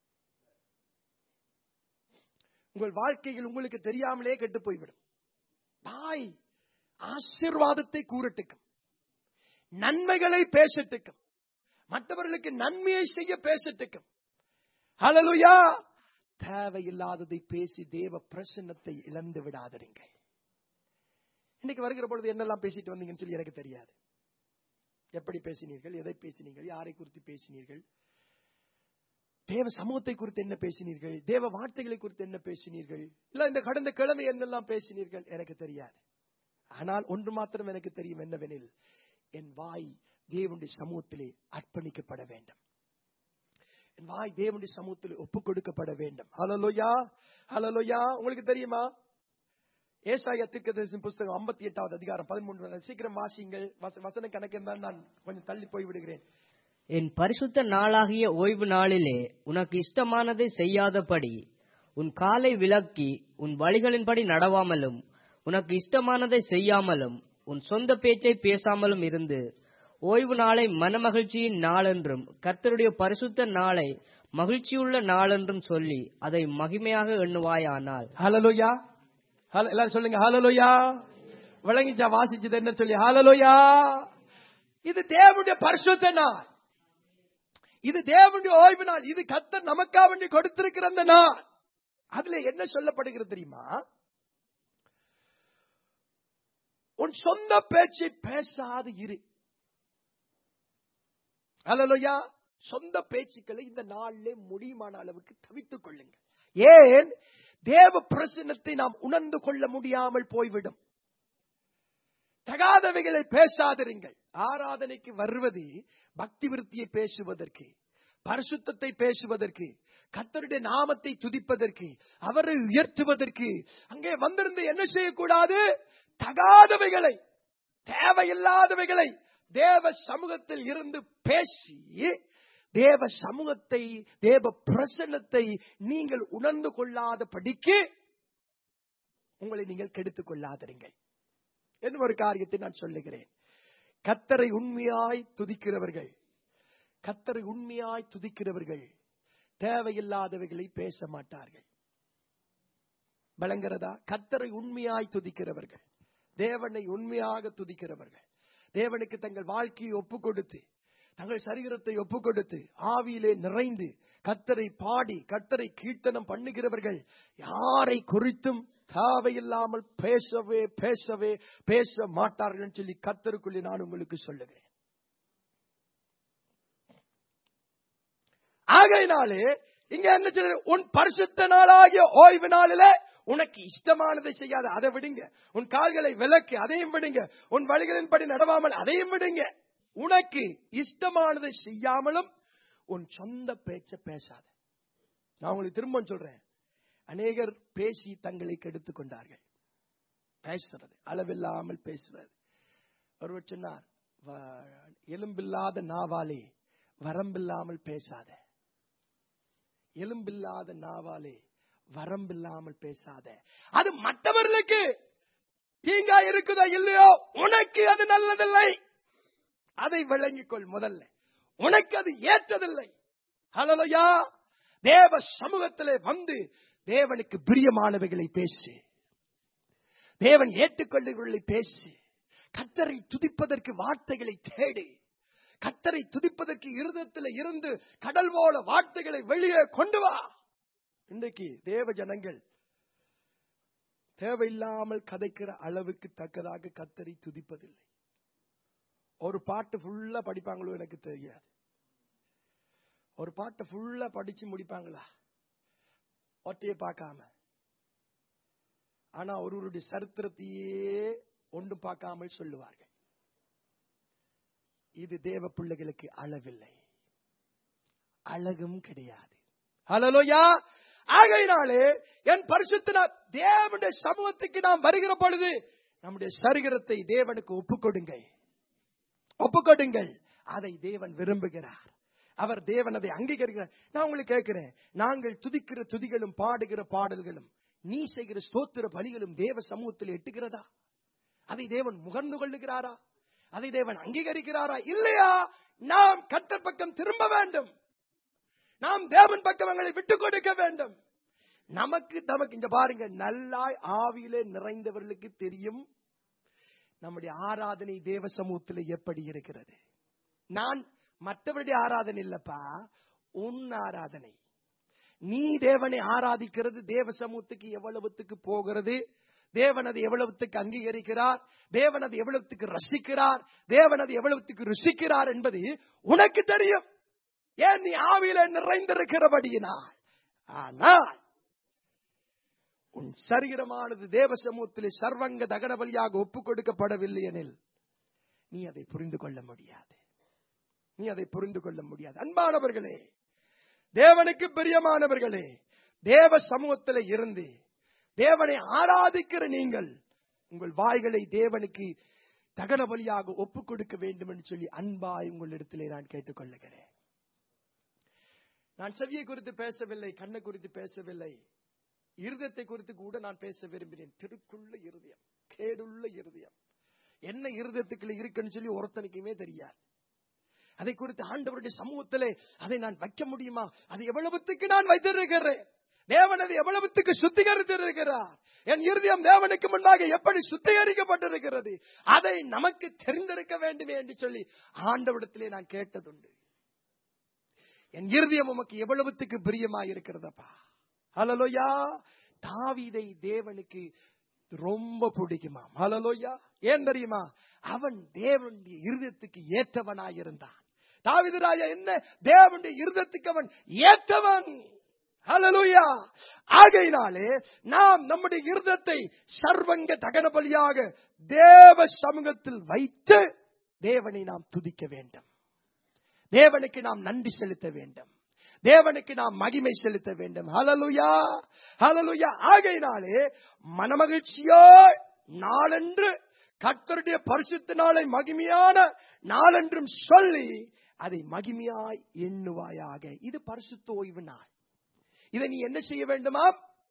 உங்கள் வாழ்க்கையில் உங்களுக்கு தெரியாமலே கெட்டு போய்விடும் வாய் ஆசீர்வாதத்தை கூறட்டுக்கும் நன்மைகளை பேசட்டுக்கும் மற்றவர்களுக்கு நன்மையை செய்ய பேசட்டுக்கும் ஹalleluya தேவையில்லாததை பேசி தேவ பிரசன்னத்தை இழந்து விடாதீர்கள் இன்னைக்கு வருகிற பொழுது என்னெல்லாம் பேசிட்டு வந்தீங்கன்னு சொல்லி எனக்கு தெரியாது எப்படி பேசினீர்கள் எதை பேசினீர்கள் யாரை குறித்து பேசினீர்கள் தேவ சமூகத்தை குறித்து என்ன பேசினீர்கள் தேவ வார்த்தைகளை குறித்து என்ன பேசினீர்கள் இல்ல இந்த கடந்த கிழமை என்னெல்லாம் பேசினீர்கள் எனக்கு தெரியாது ஆனால் ஒன்று மாத்திரம் எனக்கு தெரியும் என்னவெனில் என் வாய் தேவனுடைய சமூகத்திலே அர்ப்பணிக்கப்பட வேண்டும் என் வாய் தேவனுடைய சமூகத்தில் ஒப்புக் கொடுக்கப்பட வேண்டும் ஹலலோயா ஹலலோயா உங்களுக்கு தெரியுமா ஏசாயா தீர்க்கதரிசன புஸ்தகம் ஐம்பத்தி எட்டாவது அதிகாரம் பதிமூன்று சீக்கிரம் வாசிங்கள் வச- வசன கணக்கு இருந்தால் நான் கொஞ்சம் தள்ளி போய் விடுகிறேன் என் பரிசுத்த நாளாகிய ஓய்வு நாளிலே உனக்கு இஷ்டமானதை செய்யாதபடி உன் காலை விலக்கி உன் வழிகளின்படி நடவாமலும் உனக்கு இஷ்டமானதை செய்யாமலும் உன் சொந்த பேச்சை பேசாமலும் இருந்து ஓய்வு நாளை மனமகிழ்ச்சியின் நாளென்றும் கர்த்தருடைய பரிசுத்த நாளை மகிழ்ச்சியுள்ள நாளென்றும் சொல்லி அதை மகிமையாக எண்ணுவாயானால் ஹalleluya ஹல- எல்லாரும் சொல்லுங்க ஹalleluya விளங்கிச்சா வாசிச்சது என்ன சொல்லி ஹalleluya இது தேவனுடைய பரிசுத்த நாள் இது தேவனுடைய ஓய்வு நாள் இது கத்தர் நமக்கா வேண்டி கொடுத்திருக்கிற அந்த நாள் அதுல என்ன சொல்லப்படுகிறது தெரியுமா உன் சொந்த பேச்சை பேசாது இரு ஹalleluya சொந்த பேச்சுக்களை இந்த நாளிலே முடியுமான அளவுக்கு தவித்துக் கொள்ளுங்கள் ஏன் தேவ பிரசன்னத்தை நாம் உணர்ந்து கொள்ள முடியாமல் போய்விடும் தகாதவைகளை பேசாதிருங்கள் ஆராதனைக்கு வருவது பக்தி விருத்தியை பேசுவதற்கு பரிசுத்தத்தை பேசுவதற்கு கத்தருடைய நாமத்தை துதிப்பதற்கு அவரை உயர்த்துவதற்கு அங்கே வந்திருந்து என்ன செய்யக்கூடாது தகாதவைகளை தேவையில்லாதவைகளை தேவ சமூகத்தில் இருந்து பேசி தேவ சமூகத்தை தேவ பிரசன்னத்தை நீங்கள் உணர்ந்து கொள்ளாத படிக்கு உங்களை நீங்கள் கெடுத்துக் கொள்ளாதிருங்கள் என்ன ஒரு காரியத்தை நான் சொல்லுகிறேன் கத்தரை உண்மையாய் துதிக்கிறவர்கள் கத்தரை உண்மையாய் துதிக்கிறவர்கள் தேவையில்லாதவைகளை பேச மாட்டார்கள் விளங்குறதா கத்தரை உண்மையாய் துதிக்கிறவர்கள் தேவனை உண்மையாக துதிக்கிறவர்கள் தேவனுக்கு தங்கள் வாழ்க்கையை ஒப்புக் கொடுத்து தங்கள் சரீரத்தை ஒப்புக் கொடுத்து ஆவியிலே நிறைந்து கத்தரை பாடி கத்தரை கீர்த்தனம் பண்ணுகிறவர்கள் யாரை குறித்தும் தேவையில்லாமல் பேசவே பேசவே பேச மாட்டார்கள் என்று சொல்லி கத்தருக்குள்ளே நான் உங்களுக்கு சொல்லுகிறேன் ஆகையினாலே இங்க என்ன சொல்ற உன் பரிசுத்த நாளாகிய ஓய்வு நாளிலே உனக்கு இஷ்டமானதை செய்யாத அதை விடுங்க உன் கால்களை விலக்கு அதையும் விடுங்க உன் வழிகளின்படி நடவாமல் அதையும் விடுங்க உனக்கு இஷ்டமானதை செய்யாமலும் உன் சொந்த பேச்ச பேசாத நான் உங்களுக்கு திரும்ப சொல்றேன் அநேகர் பேசி தங்களை கெடுத்துக் கொண்டார்கள் பேசுறது அளவில்லாமல் பேசுறது ஒருவர் சொன்னார் "வ- எலும்பில்லாத நாவாலே வரம்பில்லாமல் பேசாத எலும்பில்லாத நாவாலே வரம்பில்லாமல் பேசாத அது மற்றவர்களுக்கு தீங்கா இருக்குதா இல்லையோ உனக்கு அது நல்லதில்லை அதை விளங்கிக் கொள் முதல்ல உனக்கு அது ஏற்றதில்லை ஹalleluya தேவ சமூகத்திலே வந்து தேவனுக்கு பிரியமானவைகளை பேசு தேவன் ஏற்றுக்கொள்ளுகளை பேசு கத்தரை துதிப்பதற்கு வார்த்தைகளை தேடு கத்தரை துதிப்பதற்கு இருதயத்தில் இருந்து கடல் போல வார்த்தைகளை வெளியே கொண்டு வா இன்றைக்கு தேவ ஜனங்கள் தேவையில்லாமல் கதைக்கிற அளவுக்கு தக்கதாக கத்தரை துதிப்பதில்லை ஒரு பாட்டு ஃபுல்லா படிப்பாங்களோ எனக்கு தெரியாது ஒரு பாட்டை ஃபுல்லா படிச்சு முடிப்பாங்களா ஒற்றைய பார்க்காம ஆனா ஒருவருடைய சரித்திரத்தையே ஒன்றும் பார்க்காமல் சொல்லுவார்கள் இது தேவ பிள்ளைகளுக்கு அளவில்லை அழகும் கிடையாது ஹலலோயா ஆகையினாலே என் பரிசுத்த தேவனுடைய சமூகத்துக்கு நாம் வருகிற பொழுது நம்முடைய சரீரத்தை தேவனுக்கு ஒப்புக்கொடுங்கள் ஒப்புக்கொடுங்கள் அதை தேவன் விரும்புகிறார் அவர் தேவன் அதை அங்கீகரிக்கிறார் நான் உங்களுக்கு கேட்கிறேன் நாங்கள் துதிக்கிற துதிகளும் பாடுகிற பாடல்களும் நீ செய்கிற ஸ்தோத்திர பலிகளும் தேவ சமூகத்தில் எட்டுகிறதா அதை தேவன் முகர்ந்து கொள்ளுகிறாரா அதை தேவன் அங்கீகரிக்கிறாரா இல்லையா நாம் கத்தர் பக்கம் திரும்ப வேண்டும் நாம் தேவன் பக்கம் எங்களை விட்டுக் கொடுக்க வேண்டும் நமக்கு நமக்கு இங்க பாருங்க நல்லாய் ஆவியிலே நிறைந்தவர்களுக்கு தெரியும் நம்முடைய ஆராதனை தேவ சமூகத்தில் எப்படி இருக்கிறது நான் மற்றவருடைய ஆராதனை இல்லப்பா உன் ஆராதனை நீ தேவனை ஆராதிக்கிறது தேவ சமூகத்துக்கு எவ்வளவுத்துக்கு போகிறது தேவன் அது எவ்வளவுத்துக்கு அங்கீகரிக்கிறார் தேவன் அது எவ்வளவுத்துக்கு ரசிக்கிறார் தேவன் அது எவ்வளவுத்துக்கு ருசிக்கிறார் என்பது உனக்கு தெரியும் ஏன் நீ ஆவியில நிறைந்திருக்கிறபடியினால் ஆனால் உன் சரீரமானது தேவ சமூகத்திலே சர்வங்க தகன பலியாக ஒப்புக் கொடுக்கப்படவில்லை எனில் நீ அதை புரிந்து கொள்ள முடியாது நீ அதை புரிந்து கொள்ள முடியாது அன்பானவர்களே தேவனுக்கு பிரியமானவர்களே தேவ சமூகத்தில் இருந்து தேவனை ஆராதிக்கிற நீங்கள் உங்கள் வாய்களை தேவனுக்கு தகன பலியாக ஒப்புக் கொடுக்க வேண்டும் என்று சொல்லி அன்பாய் உங்களிடத்திலே நான் கேட்டுக்கொள்ளுகிறேன் நான் செவியை குறித்து பேசவில்லை கண்ணை குறித்து பேசவில்லை இருதயத்தை குறித்து கூட நான் பேச விரும்பினேன் திருக்குள்ள இருதயம் கேடுள்ள இருதயம் என்ன இருதயத்துக்குள்ள இருக்குன்னு சொல்லி ஒருத்தனுக்குமே தெரியாது அதை குறித்து ஆண்டவருடைய சமூகத்திலே அதை நான் வைக்க முடியுமா அது எவ்வளவுத்துக்கு நான் வைத்திருக்கிறேன் தேவன் அது எவ்வளவுத்துக்கு சுத்திகரித்திருக்கிறார் என் இருதயம் தேவனுக்கு முன்னாக எப்படி சுத்திகரிக்கப்பட்டிருக்கிறது அதை நமக்கு தெரிந்திருக்க வேண்டுமே என்று சொல்லி ஆண்டவரிடத்திலே நான் கேட்டதுண்டு என் இருதயம் உமக்கு எவ்வளவுத்துக்கு பிரியமா இருக்கிறதப்பா ஹலலோயா தாவீதை தேவனுக்கு ரொம்ப பிடிக்குமா ஹலலோயா ஏன் தெரியுமா அவன் தேவனுடைய இருதயத்துக்கு ஏற்றவனாயிருந்தான் தாவீது ராஜா என்ன தேவனுடைய இருதயத்துக்கு அவன் ஏற்றவன் ஹalleluya ஆகையினாலே நாம் நம்முடைய இருதத்தை சர்வங்க தகன பலியாக தேவ சமூகத்தில் வைத்து தேவனை நாம் துதிக்க வேண்டும் தேவனுக்கு நாம் நன்றி செலுத்த வேண்டும் தேவனுக்கு நாம் மகிமை செலுத்த வேண்டும் ஹalleluya ஹalleluya ஆகையினாலே மனமகிழ்ச்சியாய் நாளென்று கர்த்தருடைய பரிசுத்த நாளை மகிமையான நாளென்றும் சொல்லி அதை மகிமையாய் எண்ணுவாயாக இது பரிசுத்த ஓய்வு நாள் இதை நீ என்ன செய்ய வேண்டுமா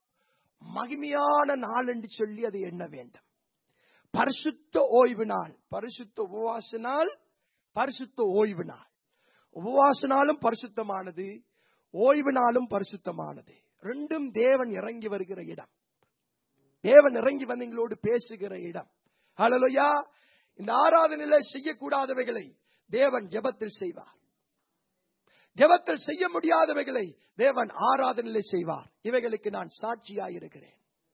மகிமையான நாள் என்று சொல்லி அதை எண்ண வேண்டும் பரிசுத்த ஓய்வு நாள் பரிசுத்த உபவாச நாள் பரிசுத்த ஓய்வு நாள் உபவாச நாளும் பரிசுத்தமானது ஓய்வு நாளும் பரிசுத்தமானது ரெண்டும் தேவன் இறங்கி வருகிற இடம் தேவன் இறங்கி வந்து எங்களோடு பேசுகிற இடம் ஹalleluya இந்த ஆராதனையில செய்யக்கூடாதவைகளை தேவன் ஜெபத்தில் செய்வார் ஜெபத்தில் செய்ய முடியாதவைகளை தேவன் ஆராதனையிலே செய்வார் இவைகளுக்கு நான் சாட்சியாயிருக்கிறேன்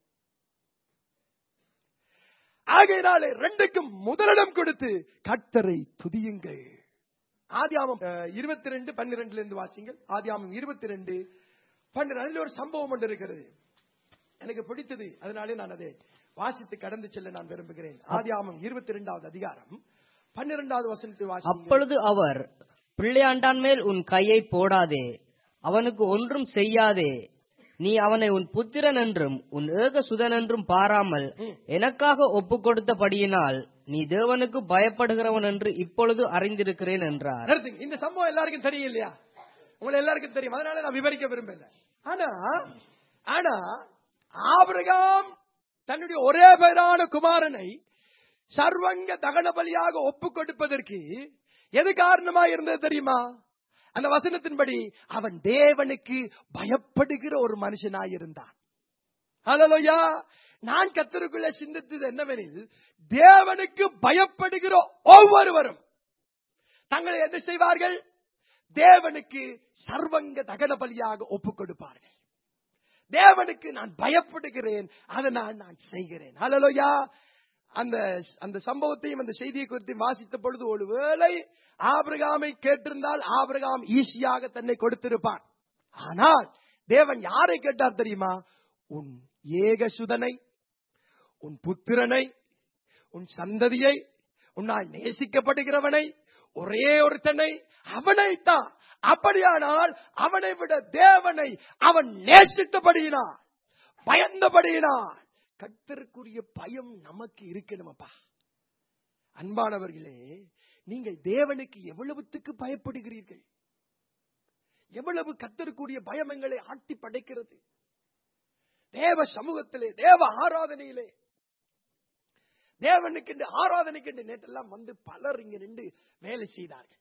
ஆகையினாலே ரெண்டுக்கும் முதலிடம் கொடுத்து கர்த்தரை துதியுங்கள் ஆதியாமம் இருபத்தி ரெண்டு பன்னிரெண்டுல இருந்து வாசிங்கள் ஆதியாமம் இருபத்தி ரெண்டு பன்னிரண்டு அதில் ஒரு சம்பவம் ஒன்று இருக்கிறது எனக்கு பிடித்தது அதனாலே நான் அதை வாசித்து கடந்து செல்ல நான் விரும்புகிறேன் ஆதியாமம் இருபத்தி ரெண்டாவது அதிகாரம் பன்னிரெண்டாவது வசனத்தை வாசி அப்பொழுது அவர் பிள்ளையாண்டான் மேல் உன் கையை போடாதே அவனுக்கு ஒன்றும் செய்யாதே நீ அவனை உன் புத்திரன் என்றும் உன் ஏக சுதன் என்றும் பாராமல் எனக்காக ஒப்புக் கொடுத்தபடியினால் நீ தேவனுக்கு பயப்படுகிறவன் என்று இப்பொழுது அறிந்திருக்கிறேன் என்றார் நிறுத்துங்க. இந்த சம்பவம் எல்லாருக்கும் தெரியும் இல்லையா உங்களை எல்லாருக்கும் தெரியும் அதனால நான் விவரிக்க விரும்பல ஆனா ஆனா ஆபிரகாம் தன்னுடைய ஒரே பேரான குமாரனை சர்வங்க தகன பலியாக ஒப்புக் கொடுப்பதற்கு எது காரணமா இருந்தது தெரியுமா அந்த வசனத்தின்படி அவன் தேவனுக்கு பயப்படுகிற ஒரு மனுஷனாயிருந்தான் ஹalleluya நான் கத்தருக்குள்ள சிந்தித்தது என்னவெனில் தேவனுக்கு பயப்படுகிற ஒவ்வொருவரும் தங்களை என்ன செய்வார்கள் தேவனுக்கு சர்வங்க தகன பலியாக ஒப்புக் கொடுப்பார்கள் தேவனுக்கு நான் பயப்படுகிறேன் அதனால் நான் செய்கிறேன் ஹalleluya அந்த அந்த சம்பவத்தையும் அந்த செய்தியை குறித்து வாசித்த பொழுது ஒருவேளை ஆபிரகாமை கேட்டிருந்தால் ஆபிரகாம் ஈஸியாக தன்னை கொடுத்திருப்பான் ஆனால் தேவன் யாரை கேட்டார் தெரியுமா உன் ஏகசுதனை உன் புத்திரனை உன் சந்ததியை உன்னால் நேசிக்கப்படுகிறவனை ஒரே ஒருத்தனை அவனைத்தான் அப்படியானால் அவனை விட தேவனை அவன் நேசித்தபடியினார் பயந்தபடியினார் கர்த்தருக்குரிய பயம் நமக்கு இருக்கணுமப்பா அன்பானவர்களே நீங்கள் தேவனுக்கு எவ்வளவுத்துக்கு பயப்படுகிறீர்கள் எவ்வளவு கத்தருக்குரிய பயம் எங்களை ஆட்டி படைக்கிறது தேவ சமூகத்திலே தேவ ஆராதனையிலே தேவனுக்கு ஆராதனைக்கு நேற்றெல்லாம் வந்து பலர் இங்க நின்று வேலை செய்தார்கள்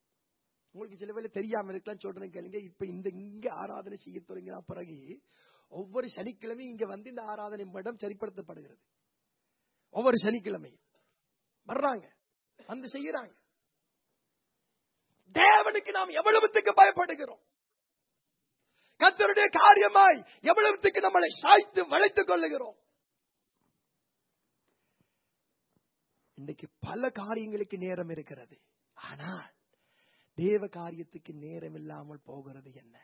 உங்களுக்கு சில வேலை தெரியாம இருக்கலாம் சொல்றேன் கேளுங்க இப்ப இந்த இங்க ஆராதனை செய்ய தொடங்கினா பிறகு ஒவ்வொரு சனிக்கிழமையும் இங்க வந்து இந்த ஆராதனை மடம் சரிப்படுத்தப்படுகிறது ஒவ்வொரு சனிக்கிழமையும் வர்றாங்க வந்து செய்யறாங்க தேவனுக்கு நாம் எவ்வளவுத்துக்கு பயப்படுகிறோம் கத்தருடைய காரியமாய் எவ்வளவுத்துக்கு நம்மளை சாய்த்து வளைத்துக் கொள்ளுகிறோம் இன்னைக்கு பல காரியங்களுக்கு நேரம் இருக்கிறது ஆனால் தேவ காரியத்துக்கு நேரம் இல்லாமல் போகிறது என்ன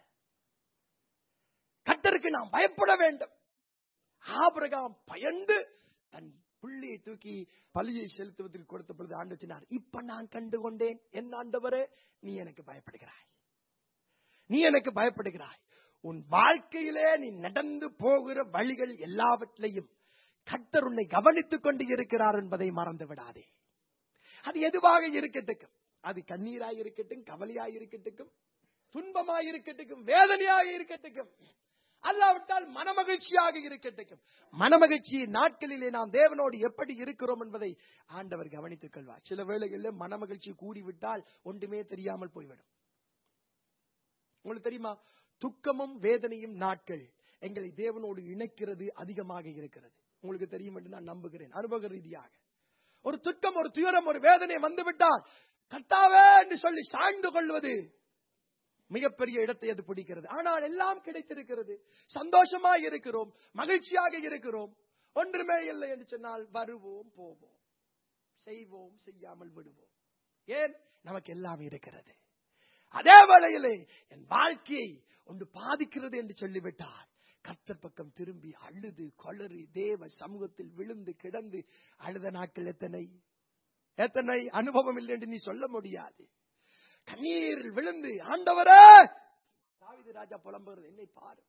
கத்தருக்கு நாம் பயப்பட வேண்டும் ஆபிரகாம் பயந்து தன் பிள்ளையை தூக்கி பலியை செலுத்துவதற்கு கொடுத்த பொழுது ஆண்டு சொன்னார் இப்ப நான் கண்டு கொண்டேன் என் ஆண்டவரே நீ எனக்கு பயப்படுகிறாய் நீ எனக்கு பயப்படுகிறாய் உன் வாழ்க்கையிலே நீ நடந்து போகிற வழிகள் எல்லாவற்றையும் கர்த்தர் உன்னை கவனித்துக் கொண்டு இருக்கிறார் என்பதை மறந்து விடாதே அது எதுவாக இருக்கட்டும் அது கண்ணீராய் இருக்கட்டும் கவலையாய் இருக்கட்டும் துன்பமாய் இருக்கட்டும் வேதனையாக இருக்கட்டும் அல்லாவிட்டால் மனமகிழ்ச்சியாக இருக்கட்டும் மனமகிழ்ச்சி நாட்களிலே நாம் தேவனோடு எப்படி இருக்கிறோம் என்பதை ஆண்டவர் கவனித்துக் கொள்வார் சில வேளைகளில் மனமகிழ்ச்சி கூடிவிட்டால் ஒன்றுமே தெரியாமல் போய்விடும் உங்களுக்கு தெரியுமா துக்கமும் வேதனையும் நாட்கள் எங்களை தேவனோடு இணைக்கிறது அதிகமாக இருக்கிறது உங்களுக்கு தெரியும் என்று நான் நம்புகிறேன் அனுபவ ரீதியாக ஒரு துக்கம் ஒரு துயரம் ஒரு வேதனை வந்துவிட்டால் கர்த்தாவே என்று சொல்லி சாய்ந்து கொள்வது மிகப்பெரிய இடத்தை அது பிடிக்கிறது ஆனால் எல்லாம் கிடைத்திருக்கிறது சந்தோஷமா இருக்கிறோம் மகிழ்ச்சியாக இருக்கிறோம் ஒன்றுமே இல்லை என்று சொன்னால் வருவோம் போவோம் செய்வோம் செய்யாமல் விடுவோம் ஏன் நமக்கு எல்லாம் இருக்கிறது அதே வேளையிலே என் வாழ்க்கையை ஒன்று பாதிக்கிறது என்று சொல்லிவிட்டால் கர்த்தர் பக்கம் திரும்பி அழுது கொளறி தேவ சமூகத்தில் விழுந்து கிடந்து அழுத நாட்கள் எத்தனை எத்தனை அனுபவம் இல்லை என்று நீ சொல்ல முடியாது கண்ணீரில் விழுந்து ஆண்டவரே தாவீது ராஜா புலம்புகிறது என்னை பாரு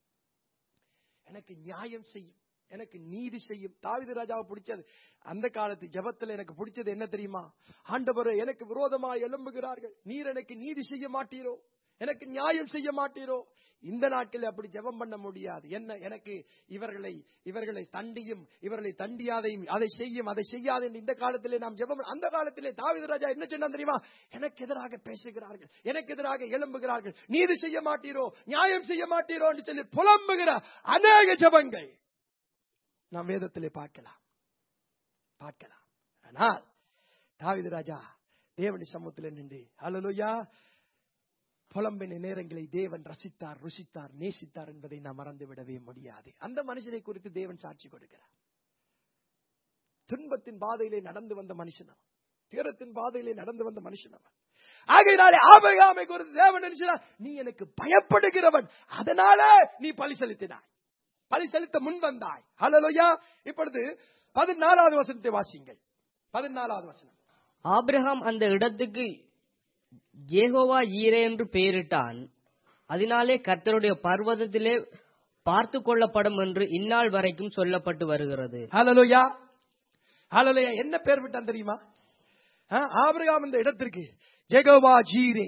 எனக்கு நியாயம் செய்யும் எனக்கு நீதி செய்யும் தாவீது ராஜாவை பிடிச்சது அந்த காலத்து ஜெபத்துல எனக்கு பிடிச்சது என்ன தெரியுமா ஆண்டவரே எனக்கு விரோதமாய் எழும்புகிறார்கள் நீர் எனக்கு நீதி செய்ய மாட்டீரோ எனக்கு நியாயம் செய்ய மாட்டீரோ இந்த நாட்களில் அப்படி ஜெபம் பண்ண முடியாது என்ன எனக்கு இவர்களை இவர்களை தண்டியும் இவர்களை தண்டியாதையும் அதை செய்யும் அதை செய்யாது என்று இந்த காலத்திலே நாம் ஜெபம் பண்ண- அந்த காலத்திலே தாவீது ராஜா என்ன சொன்னான் தெரியுமா எனக்கு எதிராக பேசுகிறார்கள் எனக்கு எதிராக எழும்புகிறார்கள் நீதி செய்ய மாட்டீரோ நியாயம் செய்ய மாட்டீரோ என்று சொல்லி புலம்புகிற அநேக ஜெபங்கள் நாம் வேதத்திலே பார்க்கலாம் பார்க்கலாம் ஆனால் தாவீது ராஜா தேவனுடைய சமூகத்தில் நின்று ஹalleluya புலம்பின நேரங்களை தேவன் ரசித்தார் ருசித்தார் நேசித்தார் என்பதை நாம் மறந்து விடவே முடியாது அந்த மனுஷனை குறித்து தேவன் சாட்சி கொடுக்கிறார் துன்பத்தின் பாதையிலே நடந்து வந்த மனுஷன் அவன் துயரத்தின் பாதையிலே நடந்து வந்த மனுஷன் அவன் ஆகையினாலே ஆபகாமை குறித்து தேவன் நினைச்சார் நீ எனக்கு பயப்படுகிறவன் அதனாலே நீ பலி செலுத்தினாய் பலி செலுத்த முன் வந்தாய் ஹalleluya இப்பொழுது பதினாலாவது வசனத்தை வாசிங்கள் பதினாலாவது வசனம் ஆபிரகாம் அந்த இடத்துக்கு ஜேகோவா ஈரே என்று பெயரிட்டான் அதனாலே கர்த்தருடைய பர்வதத்திலே பார்த்து கொள்ளப்படும் என்று இந்நாள் வரைக்கும் சொல்லப்பட்டு வருகிறது ஹalleluya ஹalleluya என்ன பேர் விட்டான் தெரியுமா ஆ, ஆபிரகாம் இந்த இடத்திற்கு ஜெகோவா ஜீரே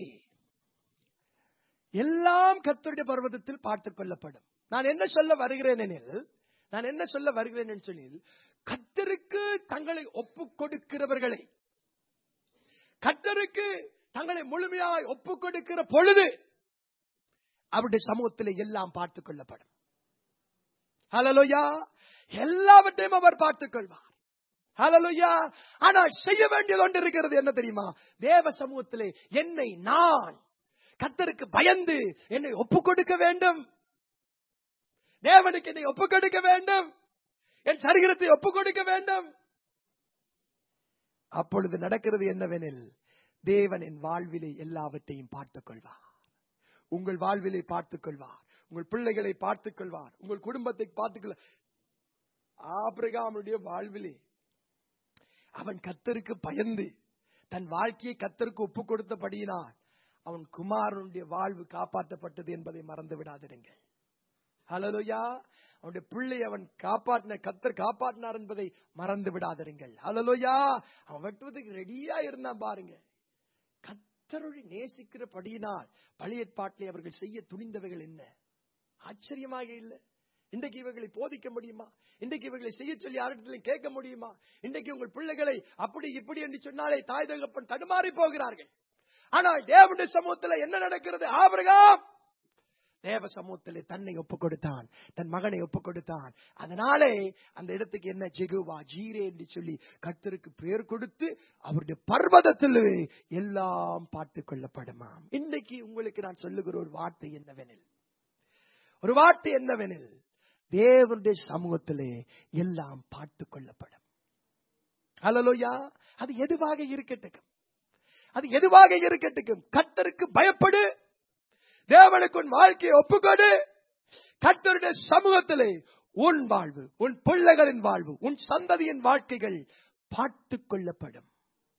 எல்லாம் கர்த்தருடைய பர்வதத்தில் பார்த்துக் கொள்ளப்படும் நான் என்ன சொல்ல வருகிறேன் எனில் நான் என்ன சொல்ல வருகிறேன் என்று சொன்னில் கர்த்தருக்கு தங்களை ஒப்புக் கொடுக்கிறவர்களை கர்த்தருக்கு தங்களை முழுமையாய் ஒப்புக் கொடுக்கிற பொழுது அவருடைய சமூகத்தில் எல்லாம் பார்த்துக் கொள்ளப்படும் ஹalleluya எல்லாவற்றையும் அவர் பார்த்துக் கொள்வார் ஹalleluya ஆனால் செய்ய வேண்டியது ஒன்று இருக்கிறது என்ன தெரியுமா தேவ சமூகத்திலே என்னை நான் கத்தருக்கு பயந்து என்னை ஒப்புக் கொடுக்க வேண்டும் தேவனுக்கு என்னை ஒப்புக் கொடுக்க வேண்டும் என் சரீரத்தை ஒப்புக் கொடுக்க வேண்டும் அப்பொழுது நடக்கிறது என்னவெனில் தேவன் என் வாழ்விலே எல்லாவற்றையும் பார்த்துக் கொள்வார் உங்கள் வாழ்விலை பார்த்துக் கொள்வார் உங்கள் பிள்ளைகளை பார்த்துக் கொள்வார் உங்கள் குடும்பத்தை பார்த்துக் கொள்ள ஆபிரகாமுடைய வாழ்விலே அவன் கத்தருக்கு பயந்து தன் வாழ்க்கையை கத்தருக்கு ஒப்பு கொடுத்தபடியினால் அவன் குமாரனுடைய வாழ்வு காப்பாற்றப்பட்டது என்பதை மறந்து விடாதிருங்கள் ஹலலுயா அவனுடைய பிள்ளை அவன் காப்பாற்றின கத்தர் காப்பாற்றினார் என்பதை மறந்து விடாதிருங்கள் ஹலலுயா அவன் வெட்டுவதற்கு ரெடியா இருந்தான் பாருங்க கத்தருடைய நேசிக்கிறபடியினால் பழைய ஏற்பாட்டிலே அவர்கள் செய்ய துணிந்தவைகள் என்ன ஆச்சரியமாக இல்லை இன்றைக்கு இவர்களை போதிக்க முடியுமா இன்றைக்கு இவர்களை செய்ய சொல்லி யாரிடத்திலும் கேட்க முடியுமா இன்றைக்கு உங்கள் பிள்ளைகளை அப்படி இப்படி என்று சொன்னாலே தாய் தகப்பன் தடுமாறி போகிறார்கள் ஆனால் தேவனுடைய சமூகத்தில் என்ன நடக்கிறது ஆபிரகாம் தேவ சமூகத்திலே தன்னை ஒப்புக் கொடுத்தான் தன் மகனை ஒப்புக் கொடுத்தான் அதனாலே அந்த இடத்துக்கு என்ன ஜெகுவா ஜீரே என்று சொல்லி கர்த்தருக்கு பெயர் கொடுத்து அவருடைய பர்வதத்தில் எல்லாம் பார்த்து கொள்ளப்படுமாம் இன்றைக்கு உங்களுக்கு நான் சொல்லுகிற ஒரு வார்த்தை என்னவெனில் ஒரு வார்த்தை என்னவெனில் தேவனுடைய சமூகத்திலே எல்லாம் பார்த்து கொள்ளப்படும் அல்லலோயா அது எதுவாக இருக்கட்டும் அது எதுவாக இருக்கட்டும் கர்த்தருக்கு பயப்படு தேவனுக்கு உன் வாழ்க்கையை ஒப்புக்கொடு கர்த்தருடைய சமூகத்திலே உன் வாழ்வு உன் பிள்ளைகளின் வாழ்வு உன் சந்ததியின் வாழ்க்கைகள் பார்த்து கொள்ளப்படும்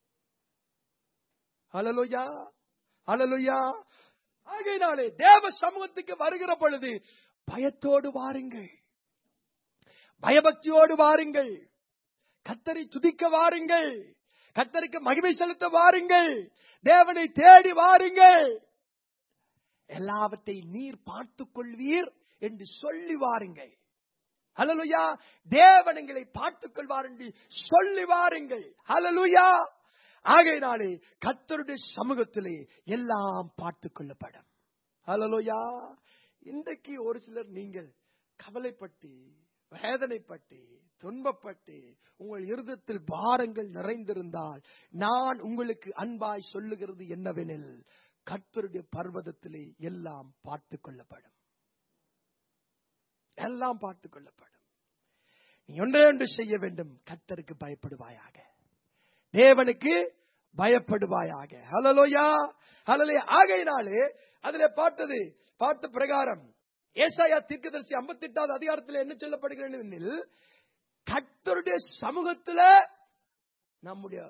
அலலுயா அலலுயா ஆகையினாலே தேவ சமூகத்துக்கு வருகிற பொழுது பயத்தோடு வாருங்கள் பயபக்தியோடு வாருங்கள் கத்தரை துதிக்க வாருங்கள் கத்தருக்கு மகிமை செலுத்த வாருங்கள் தேவனை தேடி வாருங்கள் எல்லாவற்றை நீர் பார்த்துக் கொள்வீர் என்று சொல்லி வாருங்கள் ஹலலுயா தேவன் எங்களை பார்த்துக் கொள்வார் என்று சொல்லி வாருங்கள் ஹலலுயா ஆகையினாலே கத்தருடைய சமூகத்திலே எல்லாம் பார்த்துக் கொள்ளப்படும் ஹலலுயா இன்றைக்கு ஒரு சிலர் நீங்கள் கவலைப்பட்டு வேதனைப்பட்டு துன்பப்பட்டு உங்கள் இருதத்தில் பாரங்கள் நிறைந்திருந்தால் நான் உங்களுக்கு அன்பாய் சொல்லுகிறது என்னவெனில் கர்த்தருடைய பர்வதத்திலே எல்லாம் பார்த்துக் கொள்ளப்படும் எல்லாம் பார்த்துக் கொள்ளப்படும் நீ ஒன்றே ஒன்று செய்ய வேண்டும் கர்த்தருக்கு பயப்படுவாயாக தேவனுக்கு பயப்படுவாயாக ஹலலோயா ஹலலே ஆகையினாலே அதுல பார்த்தது பார்த்த பிரகாரம் ஏசாயா தீர்க்கதரிசி ஐம்பத்தி எட்டாவது அதிகாரத்தில் என்ன சொல்லப்படுகிறது எனில் கர்த்தருடைய சமூகத்துல நம்முடைய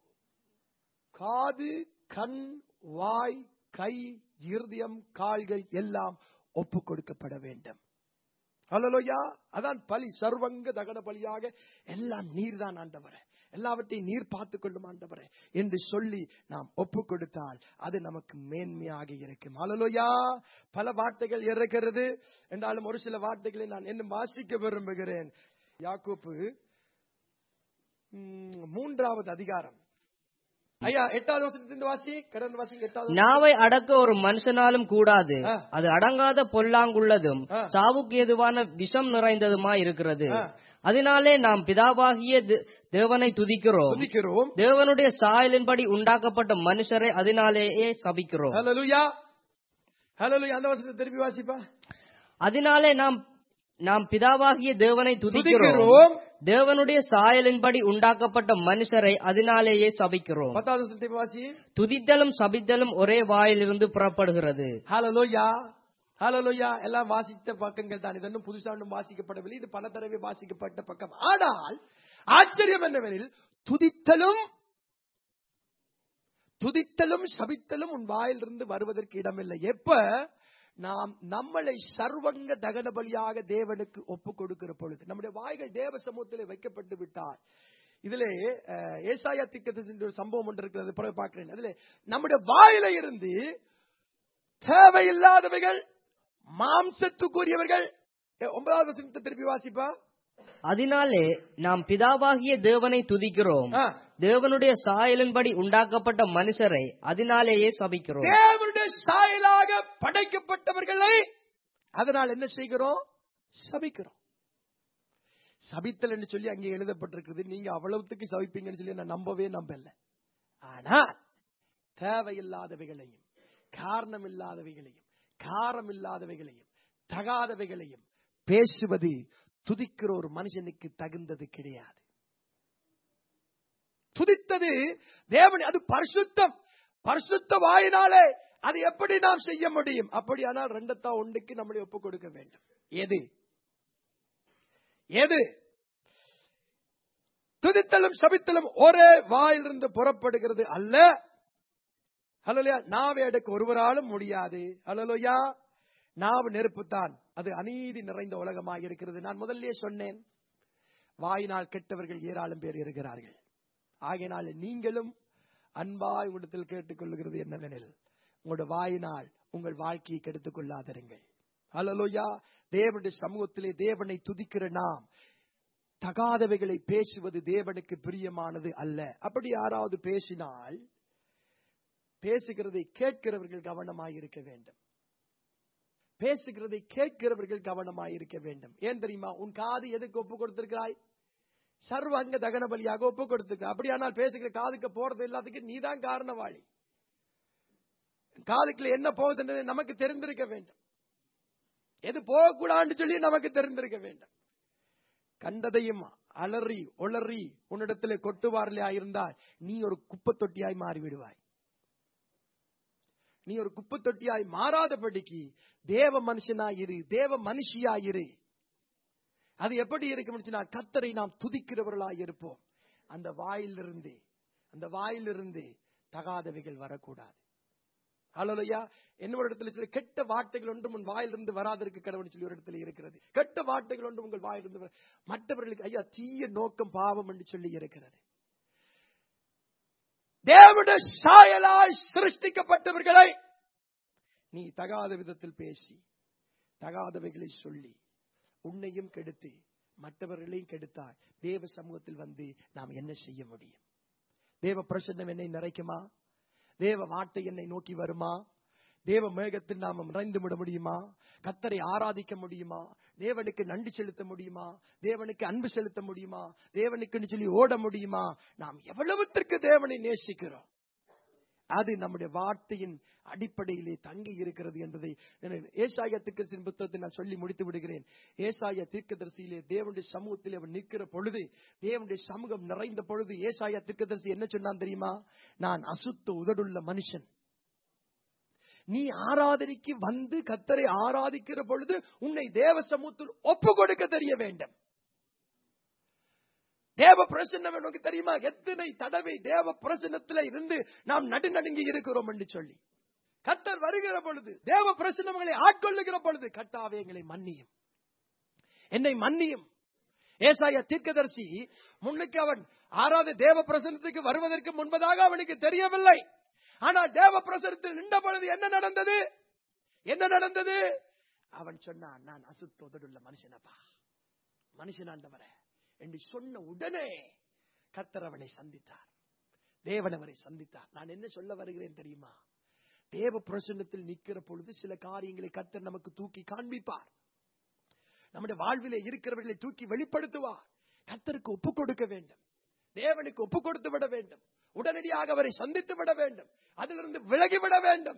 காது கண் வாய் கை இருதயம் கால்கள் எல்லாம் ஒப்பு கொடுக்கப்பட வேண்டும் அல்லலோயா அதான் பலி சர்வங்க தகன பலியாக எல்லாம் நீர்தான் ஆண்டவரே எல்லாவற்றையும் நீர் பார்த்துக் கொள்ளும் ஆண்டவரே என்று சொல்லி நாம் ஒப்பு கொடுத்தால் அது நமக்கு மேன்மையாக இருக்கும் அலலோயா பல வார்த்தைகள் இருக்கிறது என்றாலும் ஒரு சில வார்த்தைகளை நான் இன்னும் வாசிக்க விரும்புகிறேன் யாக்கோப்பு ம், மூன்றாவது அதிகாரம் ஐயா எட்டாவது வசனத்திலிருந்து வாசி கடன் வாசி எட்டாவது நாவை அடக்க ஒரு மனுஷனாலும் கூடாது ஆ. அது அடங்காத பொல்லாங்குள்ளதும் ஆ. சாவுக்கு ஏதுவான விஷம் நிறைந்ததுமா இருக்கிறது ஆ. அதனாலே நாம் பிதாவாகிய தே- தேவனை துதிக்கிறோம் துதிக்கிறோம் தேவனுடைய சாயலின்படி உண்டாக்கப்பட்ட மனுஷரை அதனாலேயே சபிக்கிறோம் ஹalleluya ஹalleluya அந்த வசனத்தை திருப்பி வாசிப்பா அதனாலே நாம் நாம் பிதாவாகிய தேவனை துதிக்கிறோம் துதிக்கிறோம். தேவனுடைய சாயலின்படி உண்டாக்கப்பட்ட மனுஷரை அதனாலேயே சபிக்கிறோம் பத்தாவது வசனத்தை வாசி துதித்தலும் சபித்தலும் ஒரே வாயிலிருந்து புறப்படுகிறது ஹalleluya ஹalleluya எல்லாம் வாசித்த பக்கங்கள் தான் இதொன்னும் புதுசா ஒன்றும் வாசிக்கப்படவில்லை இது பல தடவை வாசிக்கப்பட்ட பக்கம் ஆனால் ஆச்சரியம் என்னவெனில் துதித்தலும் துதித்தலும் சபித்தலும் உன் வாயிலிருந்து வருவதற்கு இடமில்லை எப்ப நாம் நம்மளை சர்வங்க தகன பலியாக தேவனுக்கு ஒப்பு கொடுக்கிற பொழுது நம்முடைய வாய்கள் தேவ சமூகத்திலே வைக்கப்பட்டு விட்டால் இதிலே அஹ், ஏசாயா திக்கத்தின் ஒரு சம்பவம் ஒன்று இருக்கிறது பிறகு பார்க்கிறேன் அதிலே நம்முடைய வாயில இருந்து தேவையில்லாதவைகள் மாம்சத்துக்குரியவர்கள் எ, ஒன்பதாவது வசனத்தை திருப்பி வாசிப்பா அதனாலே நாம் பிதாவாகிய தேவனை துதிக்கிறோம் ஆ. தேவனுடைய சாயலின்படி உண்டாக்கப்பட்ட மனுஷரை அதனாலேயே சபிக்கிறோம் தேவனுடைய சாயலாக படைக்கப்பட்டவர்களை அதனால் என்ன செய்கிறோம் சபிக்கிறோம் சபித்தல் என்று சொல்லி அங்கே எழுதப்பட்டிருக்கிறது நீங்க அவ்வளவுத்துக்கு சபிப்பீங்கன்னு சொல்லி நான் நம்பவே நம்பல ஆனால் தேவையில்லாதவைகளையும் காரணம் இல்லாதவைகளையும் காரம் இல்லாதவைகளையும் தகாதவைகளையும் பேசுவது துதிக்கிற ஒரு மனுஷனுக்கு தகுந்தது கிடையாது துதித்தது தேவன் அது பரிசுத்தம் பரிசுத்த வாயினாலே அது எப்படி நாம் செய்ய முடியும் அப்படியானால் ரெண்டத்தா ஒன்றுக்கு நம்மளை ஒப்பு கொடுக்க வேண்டும் எது எது துதித்தலும் சபித்தலும் ஒரே வாயிலிருந்து புறப்படுகிறது அல்ல ஹலோயா நாவை அடக்க ஒருவராலும் முடியாது ஹலோயா நாவு நெருப்புத்தான் அது அநீதி நிறைந்த உலகமாக இருக்கிறது நான் முதல்லயே சொன்னேன் வாயினால் கெட்டவர்கள் ஏராளம் பேர் இருக்கிறார்கள் ஆகையினால் நீங்களும் அன்பாய் உங்களிடத்தில் கேட்டுக்கொள்ளுகிறது என்னவெனில் உங்களுடைய வாயினால் உங்கள் வாழ்க்கையை கெடுத்துக் கொள்ளாதிருங்கள் ஹalleluya தேவனுடைய சமூகத்திலே தேவனை துதிக்கிற நாம் தகாதவைகளை பேசுவது தேவனுக்கு பிரியமானது அல்ல அப்படி யாராவது பேசினால் பேசுகிறதை கேட்கிறவர்கள் கவனமாய் இருக்க வேண்டும் பேசுகிறதை கேட்கிறவர்கள் கவனமாய் இருக்க வேண்டும் ஏன் தெரியுமா உன் காது எதுக்கு ஒப்பு கொடுத்திருக்கிறாய் சர்வ அங்க தகன பலியாக ஒப்பு கொடுத்திருக்க அப்படியானால் பேசுகிற காதுக்கு போறது எல்லாத்துக்கும் நீதான் காரணவாளி காதுக்குள்ள என்ன போகுதுன்றது நமக்கு தெரிந்திருக்க வேண்டும் எது போகக்கூடாதுன்னு சொல்லி நமக்கு தெரிந்திருக்க வேண்டும் கண்டதையும் அலறி ஒளறி உன்னிடத்துல கொட்டுவாரிலே இருந்தால் நீ ஒரு குப்பை தொட்டியாய் மாறி விடுவாய் நீ ஒரு குப்பை தொட்டியாய் மாறாதபடிக்கு தேவ மனுஷனாய் இரு தேவ மனுஷியாய் இரு அது எப்படி இருக்கும் கத்தரை நாம் துதிக்கிறவர்களாய் இருப்போம் அந்த வாயிலிருந்து அந்த வாயிலிருந்து தகாதவைகள் வரக்கூடாது ஹalleluya என்னோட இடத்துல சில கெட்ட வார்த்தைகள் ஒன்றும் உன் வாயிலிருந்து வராதற்கு கடவுள் சொல்லி ஒரு இடத்துல இருக்கிறது கெட்ட வார்த்தைகள் ஒன்றும் உங்கள் வாயிலிருந்து வர- மற்றவர்களுக்கு ஐயா தீய நோக்கம் பாவம் என்று சொல்லி இருக்கிறது தேவனுடைய சாயலாய் சிருஷ்டிக்கப்பட்டவர்களை நீ தகாத விதத்தில் பேசி தகாதவைகளை சொல்லி உன்னையும் கெடுத்து மற்றவர்களையும் கெடுத்தால் தேவ சமூகத்தில் வந்து நாம் என்ன செய்ய முடியும் தேவ பிரசன்னம் என்னை நிறைக்குமா தேவ வார்த்தை என்னை நோக்கி வருமா தேவ மேகத்தில் நாம் நிறைந்து விட முடியுமா கத்தரை ஆராதிக்க முடியுமா தேவனுக்கு நன்றி செலுத்த முடியுமா தேவனுக்கு அன்பு செலுத்த முடியுமா தேவனுக்குன்னு சொல்லி ஓட முடியுமா நாம் எவ்வளவுத்திற்கு தேவனை நேசிக்கிறோம் அது நம்முடைய வார்த்தையின் அடிப்படையிலே தங்கி இருக்கிறது என்பதை ஏசாய தீர்க்கதரிசியின் புத்தகத்தை நான் சொல்லி முடித்து விடுகிறேன் ஏசாய தீர்க்கதரிசியிலே தேவனுடைய சமூகத்திலே அவன் நிற்கிற பொழுது தேவனுடைய சமூகம் நிறைந்த பொழுது ஏசாய தீர்க்கதரிசி என்ன சொன்னான் தெரியுமா நான் அசுத்த உதடுள்ள மனுஷன் நீ ஆராதனைக்கு வந்து கத்தரை ஆராதிக்கிற பொழுது உன்னை தேவ சமூகத்தில் ஒப்பு கொடுக்க தெரிய வேண்டும் தேவ பிரசன்னம் உனக்கு தெரியுமா எத்தனை தடவை தேவ பிரசன்னத்தில் இருந்து நாம் நடுநடுங்கி இருக்கிறோம் என்று சொல்லி கத்தர் வருகிற பொழுது தேவ பிரசன்னங்களை ஆட்கொள்ளுகிற பொழுது கட்டாவே எங்களை மன்னியும் என்னை மன்னியும் ஏசாய தீர்க்கதரிசி முன்னுக்கு அவன் ஆறாவது தேவ பிரசன்னத்துக்கு வருவதற்கு முன்பதாக அவனுக்கு தெரியவில்லை ஆனால் தேவ பிரசனத்தில் நின்ற பொழுது என்ன நடந்தது என்ன நடந்தது அவன் சொன்னான் நான் அசுத்தோதடுள்ள மனுஷனப்பா மனுஷனாண்டவரே என்று சொன்ன உடனே கர்த்தர் அவனை சந்தித்தார் தேவன் அவரை சந்தித்தார் நான் என்ன சொல்ல வருகிறேன் தெரியுமா தேவ பிரசன்னத்தில் நிற்கிற பொழுது சில காரியங்களை கர்த்தர் நமக்கு தூக்கி காண்பிப்பார் நம்முடைய வாழ்விலே இருக்கிறவர்களை தூக்கி வெளிப்படுத்துவார் கர்த்தருக்கு ஒப்பு கொடுக்க வேண்டும் தேவனுக்கு ஒப்பு கொடுத்து விட வேண்டும் உடனடியாக அவரை சந்தித்து விட வேண்டும் அதிலிருந்து விலகிவிட வேண்டும்